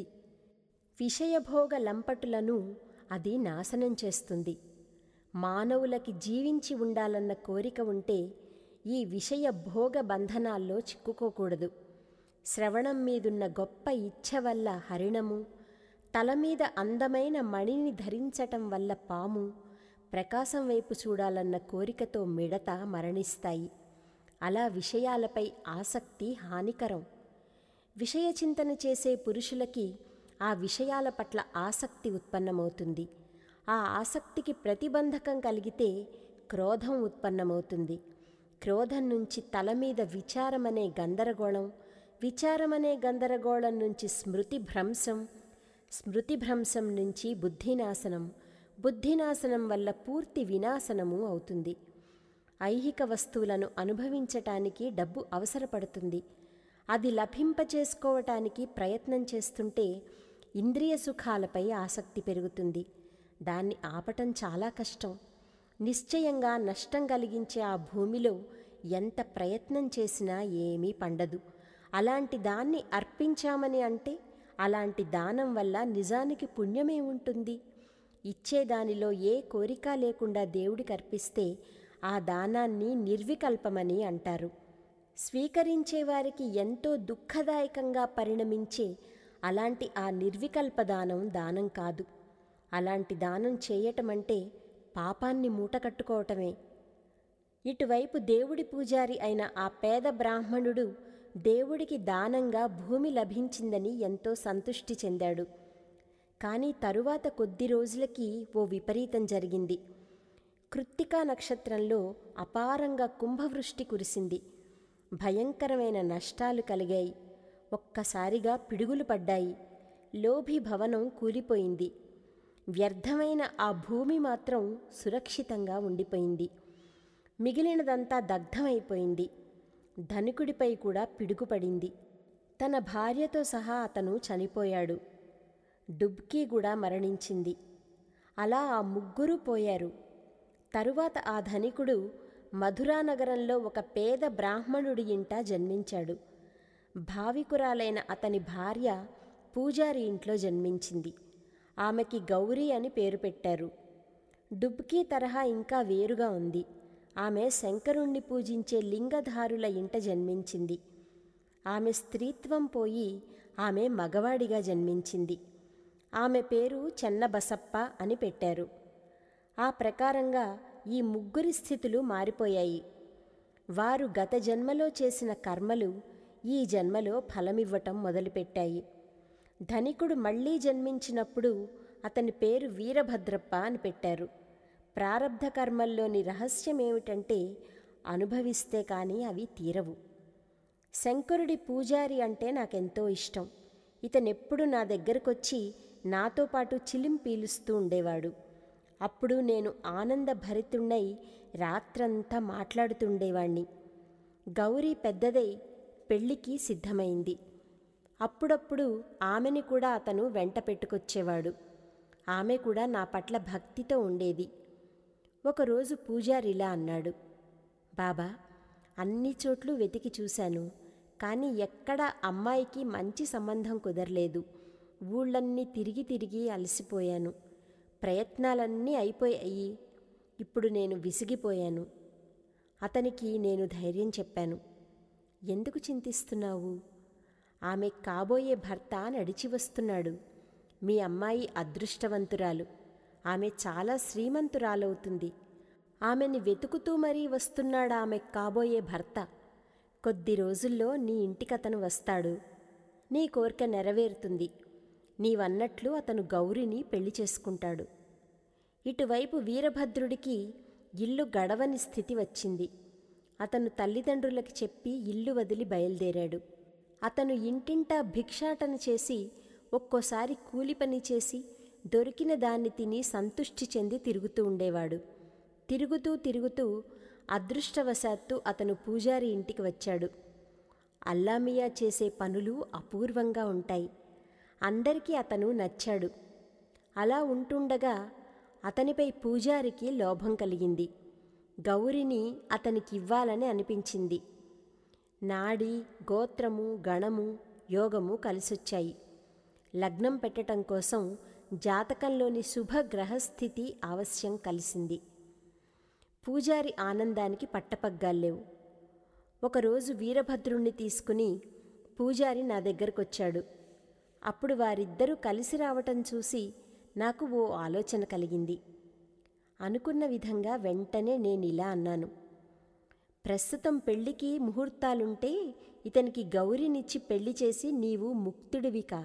విషయభోగ లంపటులను అది నాశనం చేస్తుంది మానవులకి జీవించి ఉండాలన్న కోరిక ఉంటే ఈ విషయ భోగ బంధనాల్లో చిక్కుకోకూడదు శ్రవణం మీదున్న గొప్ప ఇచ్ఛ వల్ల హరిణము తల మీద అందమైన మణిని ధరించటం వల్ల పాము ప్రకాశం వైపు చూడాలన్న కోరికతో మిడత మరణిస్తాయి అలా విషయాలపై ఆసక్తి హానికరం విషయ చింతన చేసే పురుషులకి ఆ విషయాల పట్ల ఆసక్తి ఉత్పన్నమవుతుంది ఆ ఆసక్తికి ప్రతిబంధకం కలిగితే క్రోధం ఉత్పన్నమవుతుంది క్రోధం నుంచి తల మీద విచారమనే గందరగోళం విచారమనే గందరగోళం నుంచి స్మృతి భ్రంశం స్మృతి భ్రంశం నుంచి బుద్ధినాశనం బుద్ధినాశనం వల్ల పూర్తి వినాశనము అవుతుంది ఐహిక వస్తువులను అనుభవించటానికి డబ్బు అవసరపడుతుంది అది లభింపచేసుకోవటానికి ప్రయత్నం చేస్తుంటే ఇంద్రియ సుఖాలపై ఆసక్తి పెరుగుతుంది దాన్ని ఆపటం చాలా కష్టం నిశ్చయంగా నష్టం కలిగించే ఆ భూమిలో ఎంత ప్రయత్నం చేసినా ఏమీ పండదు అలాంటి దాన్ని అర్పించామని అంటే అలాంటి దానం వల్ల నిజానికి పుణ్యమే ఉంటుంది ఇచ్చేదానిలో ఏ కోరిక లేకుండా దేవుడికి అర్పిస్తే ఆ దానాన్ని నిర్వికల్పమని అంటారు స్వీకరించే వారికి ఎంతో దుఃఖదాయకంగా పరిణమించే అలాంటి ఆ నిర్వికల్ప దానం దానం కాదు అలాంటి దానం చేయటం అంటే పాపాన్ని మూటకట్టుకోవటమే ఇటువైపు దేవుడి పూజారి అయిన ఆ పేద బ్రాహ్మణుడు దేవుడికి దానంగా భూమి లభించిందని ఎంతో సంతుష్టి చెందాడు కానీ తరువాత కొద్ది రోజులకి ఓ విపరీతం జరిగింది కృత్తికా నక్షత్రంలో అపారంగా కుంభవృష్టి కురిసింది భయంకరమైన నష్టాలు కలిగాయి ఒక్కసారిగా పిడుగులు పడ్డాయి లోభి భవనం కూలిపోయింది వ్యర్థమైన ఆ భూమి మాత్రం సురక్షితంగా ఉండిపోయింది మిగిలినదంతా దగ్ధమైపోయింది ధనికుడిపై కూడా పిడుగుపడింది తన భార్యతో సహా అతను చనిపోయాడు డుబ్కీ కూడా మరణించింది అలా ఆ ముగ్గురు పోయారు తరువాత ఆ ధనికుడు మధురానగరంలో ఒక పేద బ్రాహ్మణుడి ఇంట జన్మించాడు భావికురాలైన అతని భార్య పూజారి ఇంట్లో జన్మించింది ఆమెకి గౌరీ అని పేరు పెట్టారు డుబ్కీ తరహా ఇంకా వేరుగా ఉంది ఆమె శంకరుణ్ణి పూజించే లింగధారుల ఇంట జన్మించింది ఆమె స్త్రీత్వం పోయి ఆమె మగవాడిగా జన్మించింది ఆమె పేరు చెన్నబసప్ప అని పెట్టారు ఆ ప్రకారంగా ఈ ముగ్గురి స్థితులు మారిపోయాయి వారు గత జన్మలో చేసిన కర్మలు ఈ జన్మలో ఫలమివ్వటం మొదలుపెట్టాయి ధనికుడు మళ్ళీ జన్మించినప్పుడు అతని పేరు వీరభద్రప్ప అని పెట్టారు ప్రారబ్ధ కర్మల్లోని రహస్యమేమిటంటే అనుభవిస్తే కానీ అవి తీరవు శంకరుడి పూజారి అంటే నాకెంతో ఇష్టం ఇతనెప్పుడు నా దగ్గరకొచ్చి నాతో పాటు చిలిం పీలుస్తూ ఉండేవాడు అప్పుడు నేను ఆనందభరితుణ్ణై రాత్రంతా మాట్లాడుతుండేవాణ్ణి గౌరీ పెద్దదై పెళ్లికి సిద్ధమైంది అప్పుడప్పుడు ఆమెని కూడా అతను వెంట పెట్టుకొచ్చేవాడు ఆమె కూడా నా పట్ల భక్తితో ఉండేది ఒకరోజు పూజారిలా అన్నాడు బాబా అన్ని చోట్లు వెతికి చూశాను కానీ ఎక్కడా అమ్మాయికి మంచి సంబంధం కుదరలేదు ఊళ్ళన్నీ తిరిగి తిరిగి అలసిపోయాను ప్రయత్నాలన్నీ అయిపోయాయి ఇప్పుడు నేను విసిగిపోయాను అతనికి నేను ధైర్యం చెప్పాను ఎందుకు చింతిస్తున్నావు ఆమె కాబోయే భర్త నడిచి వస్తున్నాడు మీ అమ్మాయి అదృష్టవంతురాలు ఆమె చాలా శ్రీమంతురాలవుతుంది ఆమెని వెతుకుతూ మరీ వస్తున్నాడు ఆమె కాబోయే భర్త కొద్ది రోజుల్లో నీ ఇంటికతను వస్తాడు నీ కోరిక నెరవేరుతుంది నీవన్నట్లు అతను గౌరిని పెళ్లి చేసుకుంటాడు ఇటువైపు వీరభద్రుడికి ఇల్లు గడవని స్థితి వచ్చింది అతను తల్లిదండ్రులకి చెప్పి ఇల్లు వదిలి బయలుదేరాడు అతను ఇంటింటా భిక్షాటన చేసి ఒక్కోసారి కూలి పని చేసి దొరికిన దాన్ని తిని సంతుష్టి చెంది తిరుగుతూ ఉండేవాడు తిరుగుతూ తిరుగుతూ అదృష్టవశాత్తు అతను పూజారి ఇంటికి వచ్చాడు అల్లామియా చేసే పనులు అపూర్వంగా ఉంటాయి అందరికీ అతను నచ్చాడు అలా ఉంటుండగా అతనిపై పూజారికి లోభం కలిగింది గౌరిని అతనికివ్వాలని అనిపించింది నాడి గోత్రము గణము యోగము కలిసొచ్చాయి లగ్నం పెట్టటం కోసం జాతకంలోని శుభ గ్రహస్థితి ఆవశ్యం కలిసింది పూజారి ఆనందానికి పట్టపగ్గాల్లేవు ఒకరోజు వీరభద్రుణ్ణి తీసుకుని పూజారి నా దగ్గరకొచ్చాడు అప్పుడు వారిద్దరూ కలిసి రావటం చూసి నాకు ఓ ఆలోచన కలిగింది అనుకున్న విధంగా వెంటనే నేను ఇలా అన్నాను ప్రస్తుతం పెళ్లికి ముహూర్తాలుంటే ఇతనికి గౌరినిచ్చి పెళ్లి చేసి నీవు ముక్తుడివికా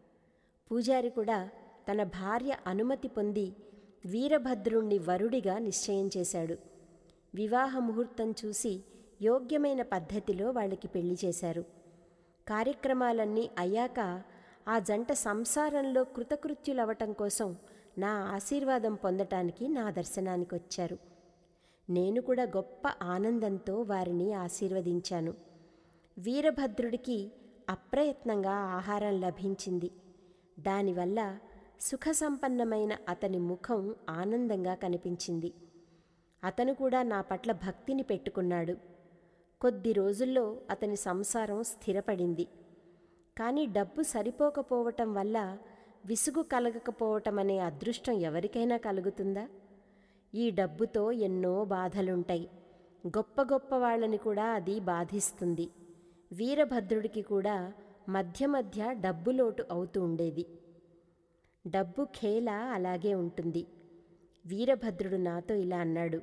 పూజారి కూడా తన భార్య అనుమతి పొంది వీరభద్రుణ్ణి వరుడిగా నిశ్చయం చేశాడు వివాహ ముహూర్తం చూసి యోగ్యమైన పద్ధతిలో వాళ్ళకి పెళ్లి చేశారు కార్యక్రమాలన్నీ అయ్యాక ఆ జంట సంసారంలో కృతకృత్యులవటం కోసం నా ఆశీర్వాదం పొందటానికి నా దర్శనానికి వచ్చారు నేను కూడా గొప్ప ఆనందంతో వారిని ఆశీర్వదించాను వీరభద్రుడికి అప్రయత్నంగా ఆహారం లభించింది దానివల్ల సుఖసంపన్నమైన అతని ముఖం ఆనందంగా కనిపించింది అతను కూడా నా పట్ల భక్తిని పెట్టుకున్నాడు కొద్ది రోజుల్లో అతని సంసారం స్థిరపడింది కానీ డబ్బు సరిపోకపోవటం వల్ల విసుగు కలగకపోవటం అనే అదృష్టం ఎవరికైనా కలుగుతుందా ఈ డబ్బుతో ఎన్నో బాధలుంటాయి గొప్ప గొప్ప వాళ్ళని కూడా అది బాధిస్తుంది వీరభద్రుడికి కూడా మధ్య మధ్య డబ్బు లోటు అవుతూ ఉండేది డబ్బు ఖేల అలాగే ఉంటుంది వీరభద్రుడు నాతో ఇలా అన్నాడు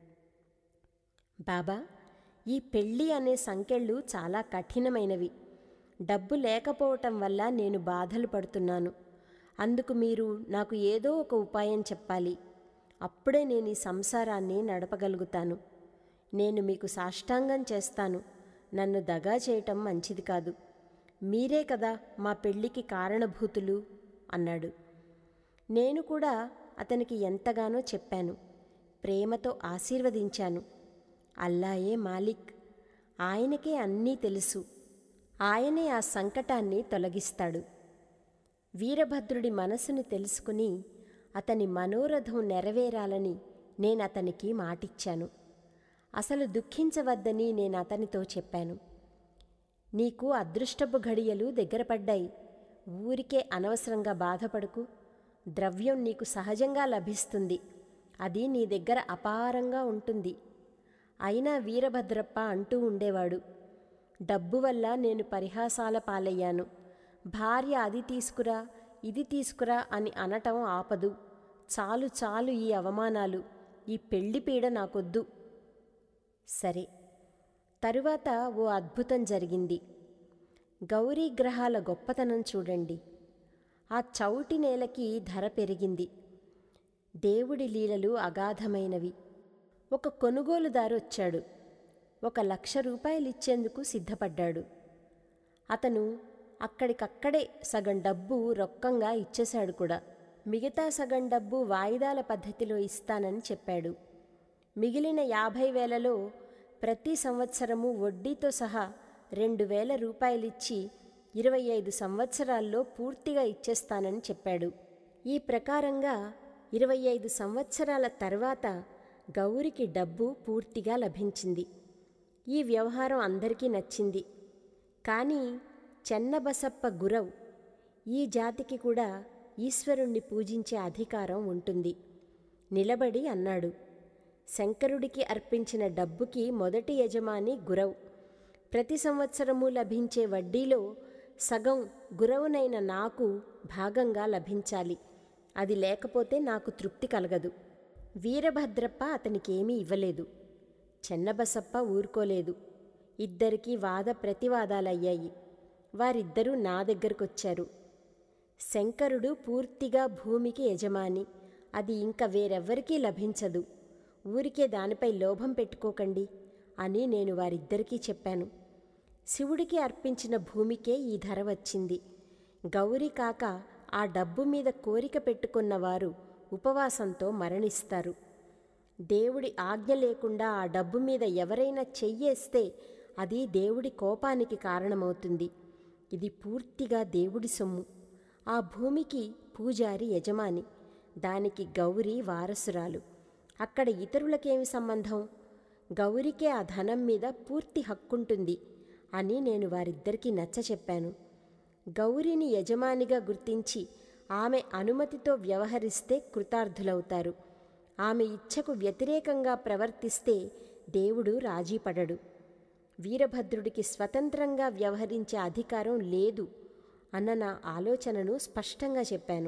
బాబా ఈ పెళ్ళి అనే సంకెళ్ళు చాలా కఠినమైనవి డబ్బు లేకపోవటం వల్ల నేను బాధలు పడుతున్నాను అందుకు మీరు నాకు ఏదో ఒక ఉపాయం చెప్పాలి అప్పుడే నేను ఈ సంసారాన్ని నడపగలుగుతాను నేను మీకు సాష్టాంగం చేస్తాను నన్ను దగా చేయటం మంచిది కాదు మీరే కదా మా పెళ్ళికి కారణభూతులు అన్నాడు నేను కూడా అతనికి ఎంతగానో చెప్పాను ప్రేమతో ఆశీర్వదించాను అల్లాయే మాలిక్ ఆయనకే అన్నీ తెలుసు ఆయనే ఆ సంకటాన్ని తొలగిస్తాడు వీరభద్రుడి మనసును తెలుసుకుని అతని మనోరథం నెరవేరాలని నేను అతనికి మాటిచ్చాను అసలు దుఃఖించవద్దని నేను అతనితో చెప్పాను నీకు అదృష్టపు ఘడియలు దగ్గర పడ్డాయి ఊరికే అనవసరంగా బాధపడకు ద్రవ్యం నీకు సహజంగా లభిస్తుంది అది నీ దగ్గర అపారంగా ఉంటుంది అయినా వీరభద్రప్ప అంటూ ఉండేవాడు డబ్బు వల్ల నేను పరిహాసాల పాలయ్యాను భార్య అది తీసుకురా ఇది తీసుకురా అని అనటం ఆపదు చాలు చాలు ఈ అవమానాలు ఈ పెళ్లి పీడ నాకొద్దు సరే తరువాత ఓ అద్భుతం జరిగింది గౌరీ గ్రహాల గొప్పతనం చూడండి ఆ చౌటి నేలకి ధర పెరిగింది దేవుడి లీలలు అగాధమైనవి ఒక కొనుగోలుదారు వచ్చాడు ఒక లక్ష రూపాయలు ఇచ్చేందుకు సిద్ధపడ్డాడు అతను అక్కడికక్కడే సగం డబ్బు రొక్కంగా ఇచ్చేశాడు కూడా మిగతా సగం డబ్బు వాయిదాల పద్ధతిలో ఇస్తానని చెప్పాడు మిగిలిన యాభై వేలలో ప్రతి సంవత్సరము వడ్డీతో సహా రెండు వేల రూపాయలిచ్చి ఇరవై ఐదు సంవత్సరాల్లో పూర్తిగా ఇచ్చేస్తానని చెప్పాడు ఈ ప్రకారంగా ఇరవై ఐదు సంవత్సరాల తర్వాత గౌరికి డబ్బు పూర్తిగా లభించింది ఈ వ్యవహారం అందరికీ నచ్చింది కానీ చెన్నబసప్ప గురవ్ ఈ జాతికి కూడా ఈశ్వరుణ్ణి పూజించే అధికారం ఉంటుంది నిలబడి అన్నాడు శంకరుడికి అర్పించిన డబ్బుకి మొదటి యజమాని గురవ్ ప్రతి సంవత్సరము లభించే వడ్డీలో సగం గురవునైన నాకు భాగంగా లభించాలి అది లేకపోతే నాకు తృప్తి కలగదు వీరభద్రప్ప అతనికేమీ ఇవ్వలేదు చెన్నబసప్ప ఊరుకోలేదు ఇద్దరికీ వాద ప్రతివాదాలయ్యాయి వారిద్దరూ నా దగ్గరకొచ్చారు శంకరుడు పూర్తిగా భూమికి యజమాని అది ఇంక వేరెవ్వరికీ లభించదు ఊరికే దానిపై లోభం పెట్టుకోకండి అని నేను వారిద్దరికీ చెప్పాను శివుడికి అర్పించిన భూమికే ఈ ధర వచ్చింది గౌరీ కాక ఆ డబ్బు మీద కోరిక పెట్టుకున్నవారు ఉపవాసంతో మరణిస్తారు దేవుడి ఆజ్ఞ లేకుండా ఆ డబ్బు మీద ఎవరైనా చెయ్యేస్తే అది దేవుడి కోపానికి కారణమవుతుంది ఇది పూర్తిగా దేవుడి సొమ్ము ఆ భూమికి పూజారి యజమాని దానికి గౌరీ వారసురాలు అక్కడ ఇతరులకేమి సంబంధం గౌరికే ఆ ధనం మీద పూర్తి హక్కుంటుంది అని నేను వారిద్దరికీ నచ్చ చెప్పాను గౌరిని యజమానిగా గుర్తించి ఆమె అనుమతితో వ్యవహరిస్తే కృతార్థులవుతారు ఆమె ఇచ్ఛకు వ్యతిరేకంగా ప్రవర్తిస్తే దేవుడు రాజీపడడు వీరభద్రుడికి స్వతంత్రంగా వ్యవహరించే అధికారం లేదు అన్న నా ఆలోచనను స్పష్టంగా చెప్పాను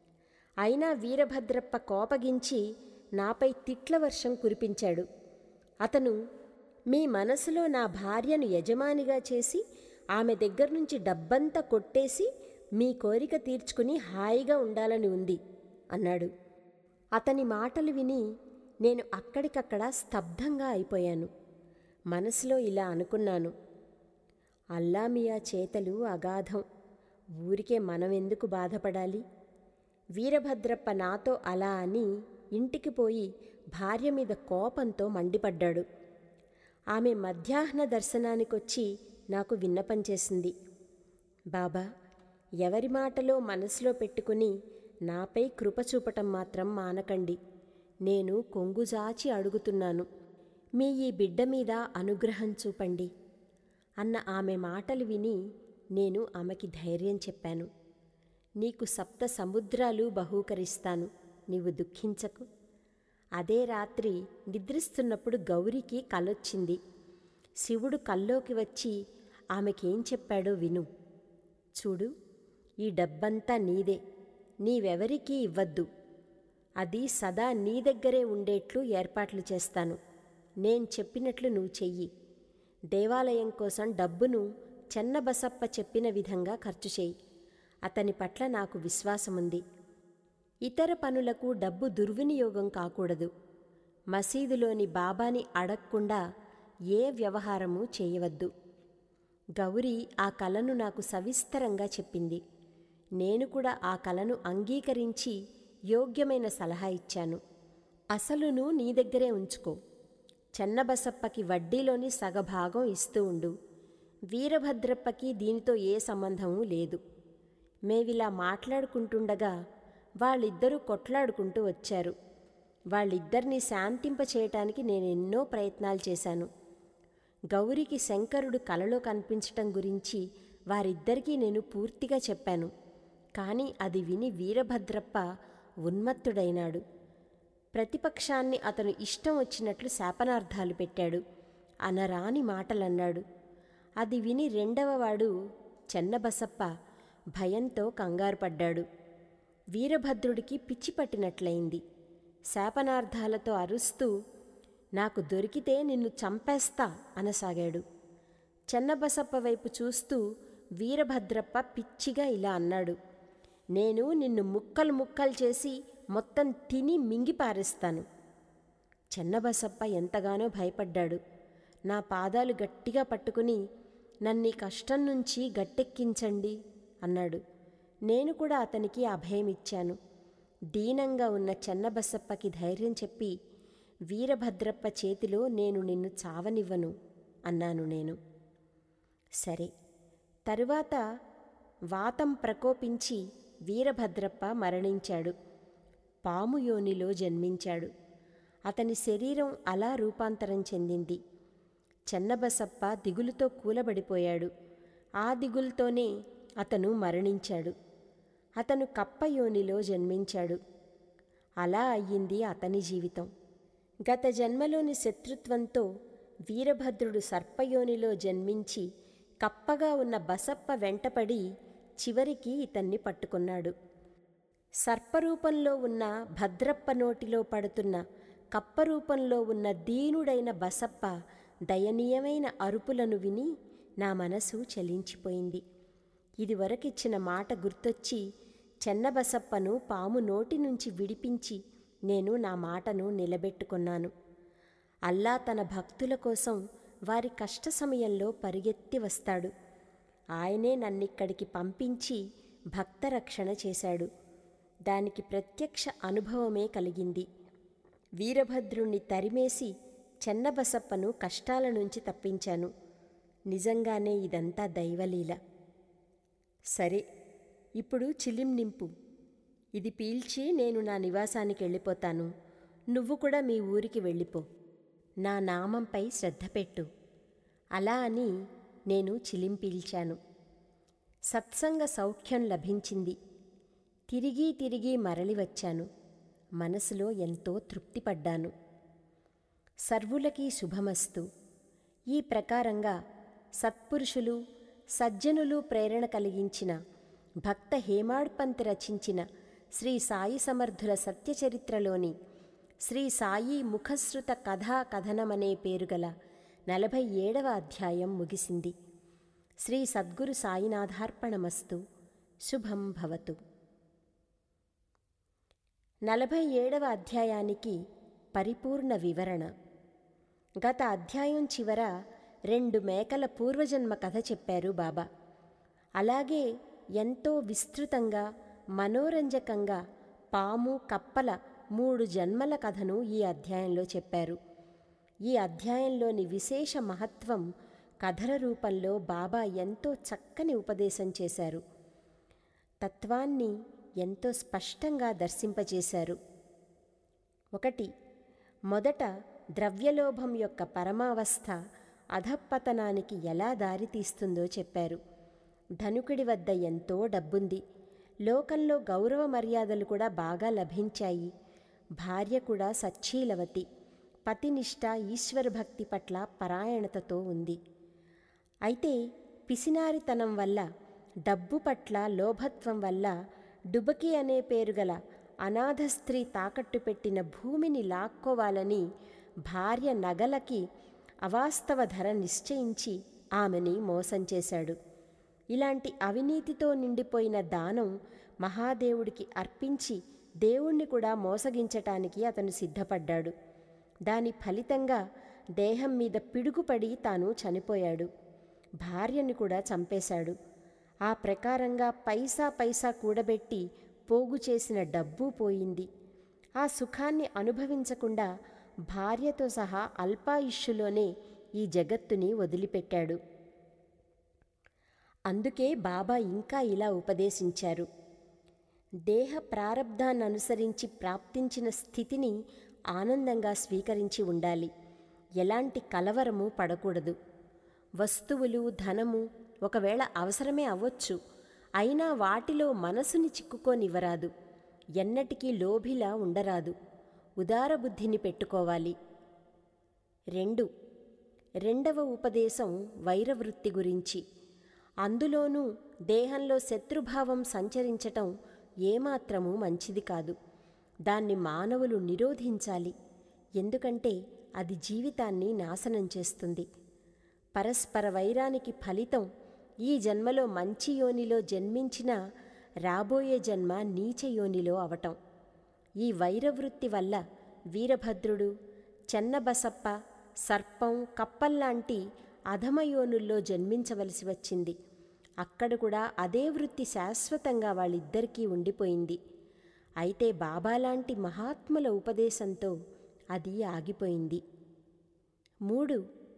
అయినా వీరభద్రప్ప కోపగించి నాపై తిట్ల వర్షం కురిపించాడు అతను మీ మనసులో నా భార్యను యజమానిగా చేసి ఆమె దగ్గర నుంచి డబ్బంతా కొట్టేసి మీ కోరిక తీర్చుకుని హాయిగా ఉండాలని ఉంది అన్నాడు అతని మాటలు విని నేను అక్కడికక్కడ స్తబ్దంగా అయిపోయాను మనసులో ఇలా అనుకున్నాను అల్లామియా చేతలు అగాధం ఊరికే మనమెందుకు బాధపడాలి వీరభద్రప్ప నాతో అలా అని ఇంటికి పోయి భార్య మీద కోపంతో మండిపడ్డాడు ఆమె మధ్యాహ్న దర్శనానికొచ్చి నాకు విన్నపం చేసింది బాబా ఎవరి మాటలో మనసులో పెట్టుకుని నాపై కృప చూపటం మాత్రం మానకండి నేను కొంగుజాచి అడుగుతున్నాను మీ ఈ బిడ్డ మీద అనుగ్రహం చూపండి అన్న ఆమె మాటలు విని నేను ఆమెకి ధైర్యం చెప్పాను నీకు సప్త సముద్రాలు బహూకరిస్తాను నీవు దుఃఖించకు అదే రాత్రి నిద్రిస్తున్నప్పుడు గౌరికి కలొచ్చింది శివుడు కల్లోకి వచ్చి ఆమెకేం చెప్పాడో విను చూడు ఈ డబ్బంతా నీదే నీవెవరికీ ఇవ్వద్దు అది సదా నీ దగ్గరే ఉండేట్లు ఏర్పాట్లు చేస్తాను నేను చెప్పినట్లు నువ్వు చెయ్యి దేవాలయం కోసం డబ్బును చెన్నబసప్ప చెప్పిన విధంగా ఖర్చు చేయి అతని పట్ల నాకు విశ్వాసముంది ఇతర పనులకు డబ్బు దుర్వినియోగం కాకూడదు మసీదులోని బాబాని అడగకుండా ఏ వ్యవహారము చేయవద్దు గౌరీ ఆ కలను నాకు సవిస్తరంగా చెప్పింది నేను కూడా ఆ కలను అంగీకరించి యోగ్యమైన సలహా ఇచ్చాను అసలును నీ దగ్గరే ఉంచుకో చెన్నబసప్పకి వడ్డీలోని సగభాగం ఇస్తూ ఉండు వీరభద్రప్పకి దీనితో ఏ సంబంధమూ లేదు మేవిలా మాట్లాడుకుంటుండగా వాళ్ళిద్దరూ కొట్లాడుకుంటూ వచ్చారు వాళ్ళిద్దరినీ శాంతింప చేయటానికి నేను ఎన్నో ప్రయత్నాలు చేశాను గౌరికి శంకరుడు కలలో కనిపించటం గురించి వారిద్దరికీ నేను పూర్తిగా చెప్పాను కానీ అది విని వీరభద్రప్ప ఉన్మత్తుడైనాడు ప్రతిపక్షాన్ని అతను ఇష్టం వచ్చినట్లు శాపనార్థాలు పెట్టాడు అనరాని మాటలన్నాడు అది విని రెండవవాడు చెన్నబసప్ప భయంతో కంగారు పడ్డాడు వీరభద్రుడికి పిచ్చి పట్టినట్లయింది శాపనార్థాలతో అరుస్తూ నాకు దొరికితే నిన్ను చంపేస్తా అనసాగాడు చెన్నబసప్ప వైపు చూస్తూ వీరభద్రప్ప పిచ్చిగా ఇలా అన్నాడు నేను నిన్ను ముక్కలు ముక్కలు చేసి మొత్తం తిని మింగిపారేస్తాను చెన్నబసప్ప ఎంతగానో భయపడ్డాడు నా పాదాలు గట్టిగా పట్టుకుని నన్ను కష్టం నుంచి గట్టెక్కించండి అన్నాడు నేను కూడా అతనికి అభయమిచ్చాను దీనంగా ఉన్న చెన్నబసప్పకి ధైర్యం చెప్పి వీరభద్రప్ప చేతిలో నేను నిన్ను చావనివ్వను అన్నాను నేను సరే తరువాత వాతం ప్రకోపించి వీరభద్రప్ప మరణించాడు పాము యోనిలో జన్మించాడు అతని శరీరం అలా రూపాంతరం చెందింది చెన్నబసప్ప దిగులుతో కూలబడిపోయాడు ఆ దిగులుతోనే అతను మరణించాడు అతను కప్పయోనిలో జన్మించాడు అలా అయ్యింది అతని జీవితం గత జన్మలోని శత్రుత్వంతో వీరభద్రుడు సర్పయోనిలో జన్మించి కప్పగా ఉన్న బసప్ప వెంటపడి చివరికి ఇతన్ని పట్టుకున్నాడు సర్పరూపంలో ఉన్న భద్రప్ప నోటిలో పడుతున్న కప్పరూపంలో ఉన్న దీనుడైన బసప్ప దయనీయమైన అరుపులను విని నా మనసు చలించిపోయింది ఇదివరకిచ్చిన మాట గుర్తొచ్చి చెన్నబసప్పను పాము నోటి నుంచి విడిపించి నేను నా మాటను నిలబెట్టుకున్నాను అల్లా తన భక్తుల కోసం వారి కష్ట సమయంలో పరిగెత్తి వస్తాడు ఆయనే నన్నిక్కడికి పంపించి భక్త రక్షణ చేశాడు దానికి ప్రత్యక్ష అనుభవమే కలిగింది వీరభద్రుణ్ణి తరిమేసి చెన్నబసప్పను కష్టాల నుంచి తప్పించాను నిజంగానే ఇదంతా దైవలీల సరే ఇప్పుడు చిలిం నింపు ఇది పీల్చి నేను నా నివాసానికి వెళ్ళిపోతాను నువ్వు కూడా మీ ఊరికి వెళ్ళిపో నా నామంపై శ్రద్ధ పెట్టు అలా అని నేను చిలిం పీల్చాను సత్సంగ సౌఖ్యం లభించింది తిరిగి తిరిగి మరలి వచ్చాను మనసులో ఎంతో తృప్తిపడ్డాను సర్వులకి శుభమస్తు ఈ ప్రకారంగా సత్పురుషులు సజ్జనులు ప్రేరణ కలిగించిన భక్త హేమాడ్పంత్ రచించిన శ్రీ సాయి సమర్థుల సత్యచరిత్రలోని శ్రీ సాయి ముఖశ్రుత కథా కథనమనే పేరుగల నలభై ఏడవ అధ్యాయం ముగిసింది శ్రీ సద్గురు సాయినాథార్పణమస్తు శుభం భవతు నలభై ఏడవ అధ్యాయానికి పరిపూర్ణ వివరణ గత అధ్యాయం చివర రెండు మేకల పూర్వజన్మ కథ చెప్పారు బాబా అలాగే ఎంతో విస్తృతంగా మనోరంజకంగా పాము కప్పల మూడు జన్మల కథను ఈ అధ్యాయంలో చెప్పారు ఈ అధ్యాయంలోని విశేష మహత్వం కథల రూపంలో బాబా ఎంతో చక్కని ఉపదేశం చేశారు తత్వాన్ని ఎంతో స్పష్టంగా దర్శింపజేశారు ఒకటి మొదట ద్రవ్యలోభం యొక్క పరమావస్థ అధపతనానికి ఎలా దారితీస్తుందో చెప్పారు ధనుకుడి వద్ద ఎంతో డబ్బుంది లోకంలో గౌరవ మర్యాదలు కూడా బాగా లభించాయి భార్య కూడా సచ్చీలవతి పతినిష్ట ఈశ్వరభక్తి పట్ల పరాయణతతో ఉంది అయితే పిసినారితనం వల్ల డబ్బు పట్ల లోభత్వం వల్ల డుబకి అనే పేరు గల అనాథ స్త్రీ తాకట్టు పెట్టిన భూమిని లాక్కోవాలని భార్య నగలకి అవాస్తవ ధర నిశ్చయించి ఆమెని మోసం చేశాడు ఇలాంటి అవినీతితో నిండిపోయిన దానం మహాదేవుడికి అర్పించి దేవుణ్ణి కూడా మోసగించటానికి అతను సిద్ధపడ్డాడు దాని ఫలితంగా దేహం మీద పిడుగుపడి తాను చనిపోయాడు భార్యని కూడా చంపేశాడు ఆ ప్రకారంగా పైసా పైసా కూడబెట్టి పోగు చేసిన డబ్బు పోయింది ఆ సుఖాన్ని అనుభవించకుండా భార్యతో సహా అల్పాయుష్యులోనే ఈ జగత్తుని వదిలిపెట్టాడు అందుకే బాబా ఇంకా ఇలా ఉపదేశించారు దేహ ప్రారబ్ధాన్ని అనుసరించి ప్రాప్తించిన స్థితిని ఆనందంగా స్వీకరించి ఉండాలి ఎలాంటి కలవరము పడకూడదు వస్తువులు ధనము ఒకవేళ అవసరమే అవ్వచ్చు అయినా వాటిలో మనసుని చిక్కుకోనివ్వరాదు ఎన్నటికీ లోభిలా ఉండరాదు ఉదార బుద్ధిని పెట్టుకోవాలి రెండు రెండవ ఉపదేశం వైరవృత్తి గురించి అందులోనూ దేహంలో శత్రుభావం సంచరించటం ఏమాత్రమూ మంచిది కాదు దాన్ని మానవులు నిరోధించాలి ఎందుకంటే అది జీవితాన్ని నాశనం చేస్తుంది పరస్పర వైరానికి ఫలితం ఈ జన్మలో మంచి యోనిలో జన్మించిన రాబోయే జన్మ నీచ యోనిలో అవటం ఈ వైరవృత్తి వల్ల వీరభద్రుడు చెన్నబసప్ప సర్పం కప్పల్లాంటి అధమయోనుల్లో జన్మించవలసి వచ్చింది అక్కడ కూడా అదే వృత్తి శాశ్వతంగా వాళ్ళిద్దరికీ ఉండిపోయింది అయితే బాబాలాంటి మహాత్ముల ఉపదేశంతో అది ఆగిపోయింది మూడు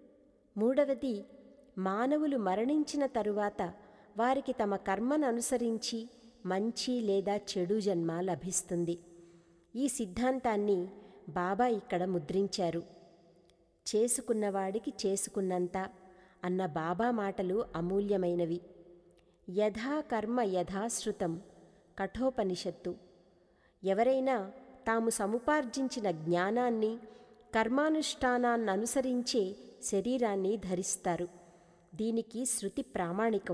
మూడవది మానవులు మరణించిన తరువాత వారికి తమ కర్మను అనుసరించి మంచి లేదా చెడు జన్మ లభిస్తుంది ఈ సిద్ధాంతాన్ని బాబా ఇక్కడ ముద్రించారు చేసుకున్నవాడికి చేసుకున్నంత అన్న బాబా మాటలు అమూల్యమైనవి యథా కర్మ యథాశ్రుతం కఠోపనిషత్తు ఎవరైనా తాము సముపార్జించిన జ్ఞానాన్ని కర్మానుష్ఠానాన్ని అనుసరించే శరీరాన్ని ధరిస్తారు దీనికి శృతి ప్రామాణికం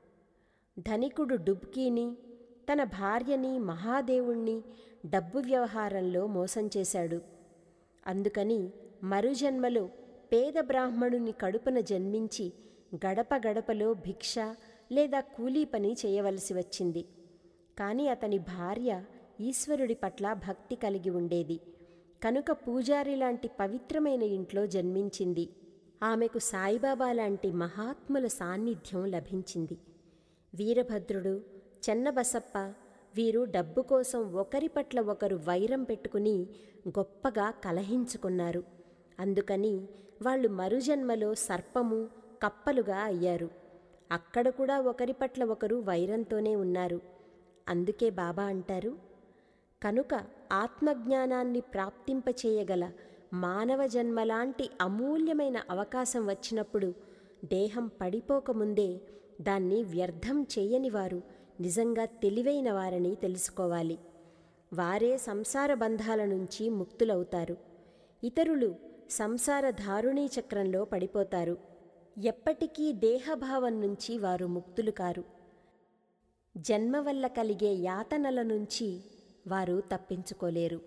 ధనికుడు డుబ్కీని తన భార్యని మహాదేవుణ్ణి డబ్బు వ్యవహారంలో మోసం చేశాడు అందుకని మరుజన్మలో పేద బ్రాహ్మణుని కడుపున జన్మించి గడప గడపలో భిక్ష లేదా కూలీ పని చేయవలసి వచ్చింది కానీ అతని భార్య ఈశ్వరుడి పట్ల భక్తి కలిగి ఉండేది కనుక పూజారి లాంటి పవిత్రమైన ఇంట్లో జన్మించింది ఆమెకు సాయిబాబా లాంటి మహాత్ముల సాన్నిధ్యం లభించింది వీరభద్రుడు చెన్నబసప్ప వీరు డబ్బు కోసం ఒకరి పట్ల ఒకరు వైరం పెట్టుకుని గొప్పగా కలహించుకున్నారు అందుకని వాళ్ళు మరుజన్మలో సర్పము కప్పలుగా అయ్యారు అక్కడ కూడా ఒకరి పట్ల ఒకరు వైరంతోనే ఉన్నారు అందుకే బాబా అంటారు కనుక ఆత్మజ్ఞానాన్ని ప్రాప్తింపచేయగల మానవ జన్మలాంటి అమూల్యమైన అవకాశం వచ్చినప్పుడు దేహం పడిపోకముందే దాన్ని వ్యర్థం చేయని వారు నిజంగా తెలివైన వారని తెలుసుకోవాలి వారే సంసార బంధాల నుంచి ముక్తులవుతారు ఇతరులు సంసార ధారుణీ చక్రంలో పడిపోతారు ఎప్పటికీ దేహభావం నుంచి వారు ముక్తులు కారు జన్మ వల్ల కలిగే యాతనల నుంచి వారు తప్పించుకోలేరు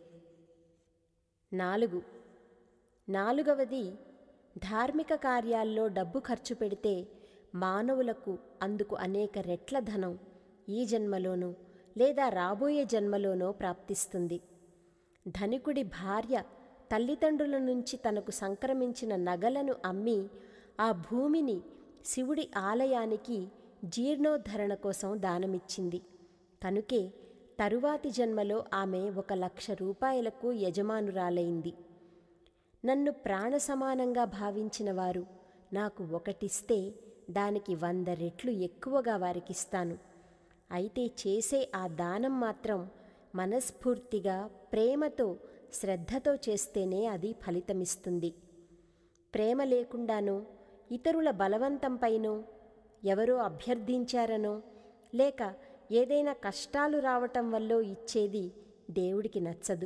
నాలుగు నాలుగవది ధార్మిక కార్యాల్లో డబ్బు ఖర్చు పెడితే మానవులకు అందుకు అనేక రెట్ల ధనం ఈ జన్మలోనో లేదా రాబోయే జన్మలోనో ప్రాప్తిస్తుంది ధనికుడి భార్య తల్లిదండ్రుల నుంచి తనకు సంక్రమించిన నగలను అమ్మి ఆ భూమిని శివుడి ఆలయానికి జీర్ణోద్ధరణ కోసం దానమిచ్చింది కనుకే తరువాతి జన్మలో ఆమె ఒక లక్ష రూపాయలకు యజమానురాలైంది నన్ను ప్రాణ సమానంగా భావించిన వారు నాకు ఒకటిస్తే దానికి వంద రెట్లు ఎక్కువగా వారికిస్తాను అయితే చేసే ఆ దానం మాత్రం మనస్ఫూర్తిగా ప్రేమతో శ్రద్ధతో చేస్తేనే అది ఫలితమిస్తుంది ప్రేమ లేకుండానో ఇతరుల బలవంతంపైనో ఎవరో అభ్యర్థించారనో లేక ఏదైనా కష్టాలు రావటం వల్లో ఇచ్చేది దేవుడికి నచ్చదు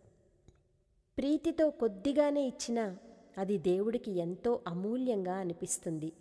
ప్రీతితో కొద్దిగానే ఇచ్చినా అది దేవుడికి ఎంతో అమూల్యంగా అనిపిస్తుంది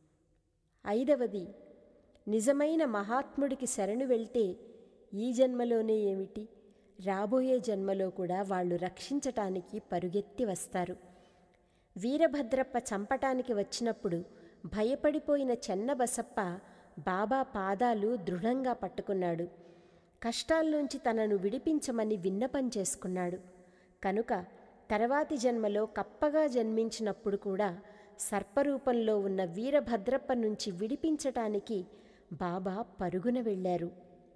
ఐదవది నిజమైన మహాత్ముడికి శరణు వెళ్తే ఈ జన్మలోనే ఏమిటి రాబోయే జన్మలో కూడా వాళ్ళు రక్షించటానికి పరుగెత్తి వస్తారు వీరభద్రప్ప చంపటానికి వచ్చినప్పుడు భయపడిపోయిన చెన్నబసప్ప బాబా పాదాలు దృఢంగా పట్టుకున్నాడు కష్టాల్లోంచి తనను విడిపించమని విన్నపం చేసుకున్నాడు కనుక తర్వాతి జన్మలో కప్పగా జన్మించినప్పుడు కూడా సర్పరూపంలో ఉన్న వీరభద్రప్ప నుంచి విడిపించటానికి బాబా పరుగున వెళ్ళారు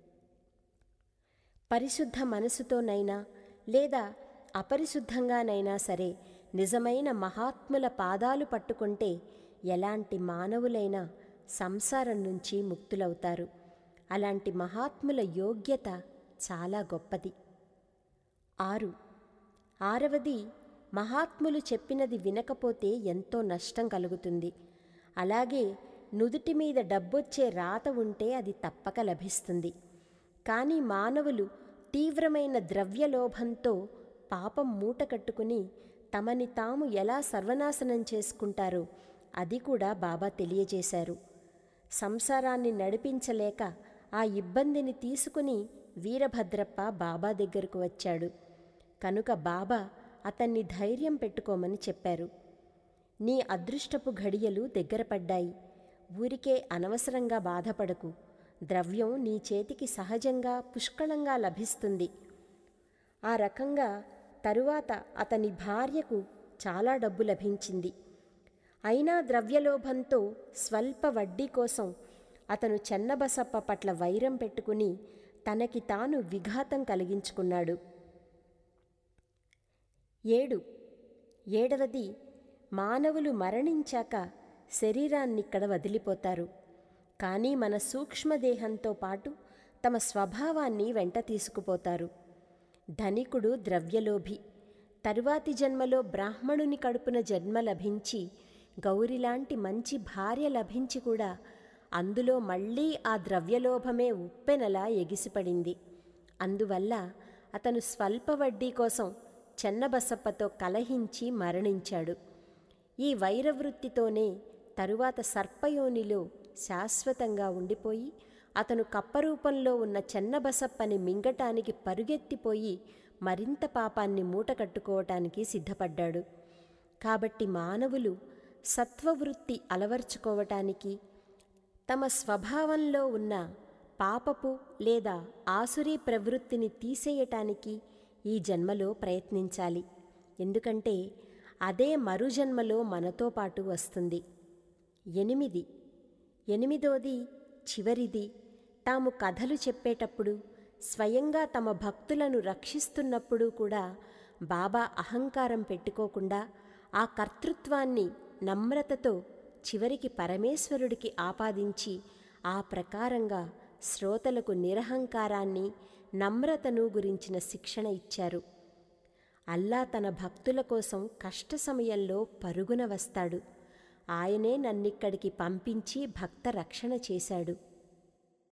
పరిశుద్ధ మనసుతోనైనా లేదా అపరిశుద్ధంగానైనా సరే నిజమైన మహాత్ముల పాదాలు పట్టుకుంటే ఎలాంటి మానవులైనా సంసారం నుంచి ముక్తులవుతారు అలాంటి మహాత్ముల యోగ్యత చాలా గొప్పది ఆరు ఆరవది మహాత్ములు చెప్పినది వినకపోతే ఎంతో నష్టం కలుగుతుంది అలాగే నుదుటి మీద డబ్బొచ్చే రాత ఉంటే అది తప్పక లభిస్తుంది కానీ మానవులు తీవ్రమైన ద్రవ్యలోభంతో పాపం మూట కట్టుకుని తమని తాము ఎలా సర్వనాశనం చేసుకుంటారో అది కూడా బాబా తెలియజేశారు సంసారాన్ని నడిపించలేక ఆ ఇబ్బందిని తీసుకుని వీరభద్రప్ప బాబా దగ్గరకు వచ్చాడు కనుక బాబా అతన్ని ధైర్యం పెట్టుకోమని చెప్పారు నీ అదృష్టపు ఘడియలు దగ్గర పడ్డాయి ఊరికే అనవసరంగా బాధపడకు ద్రవ్యం నీ చేతికి సహజంగా పుష్కళంగా లభిస్తుంది ఆ రకంగా తరువాత అతని భార్యకు చాలా డబ్బు లభించింది అయినా ద్రవ్యలోభంతో స్వల్ప వడ్డీ కోసం అతను చెన్నబసప్ప పట్ల వైరం పెట్టుకుని తనకి తాను విఘాతం కలిగించుకున్నాడు ఏడు ఏడవది మానవులు మరణించాక శరీరాన్నిక్కడ వదిలిపోతారు కానీ మన సూక్ష్మదేహంతో పాటు తమ స్వభావాన్ని వెంట తీసుకుపోతారు ధనికుడు ద్రవ్యలోభి తరువాతి జన్మలో బ్రాహ్మణుని కడుపున జన్మ లభించి గౌరిలాంటి మంచి భార్య లభించి కూడా అందులో మళ్ళీ ఆ ద్రవ్యలోభమే ఉప్పెనలా ఎగిసిపడింది అందువల్ల అతను స్వల్ప వడ్డీ కోసం చెన్నబసప్పతో కలహించి మరణించాడు ఈ వైరవృత్తితోనే తరువాత సర్పయోనిలో శాశ్వతంగా ఉండిపోయి అతను కప్పరూపంలో ఉన్న చెన్నబసప్పని మింగటానికి పరుగెత్తిపోయి మరింత పాపాన్ని మూటకట్టుకోవటానికి సిద్ధపడ్డాడు కాబట్టి మానవులు సత్వవృత్తి అలవర్చుకోవటానికి తమ స్వభావంలో ఉన్న పాపపు లేదా ఆసురీ ప్రవృత్తిని తీసేయటానికి ఈ జన్మలో ప్రయత్నించాలి ఎందుకంటే అదే మరుజన్మలో మనతో పాటు వస్తుంది ఎనిమిది ఎనిమిదోది చివరిది తాము కథలు చెప్పేటప్పుడు స్వయంగా తమ భక్తులను రక్షిస్తున్నప్పుడు కూడా బాబా అహంకారం పెట్టుకోకుండా ఆ కర్తృత్వాన్ని నమ్రతతో చివరికి పరమేశ్వరుడికి ఆపాదించి ఆ ప్రకారంగా శ్రోతలకు నిరహంకారాన్ని నమ్రతను గురించిన శిక్షణ ఇచ్చారు అల్లా తన భక్తుల కోసం కష్ట సమయంలో పరుగున వస్తాడు ఆయనే నన్నిక్కడికి పంపించి భక్త రక్షణ చేశాడు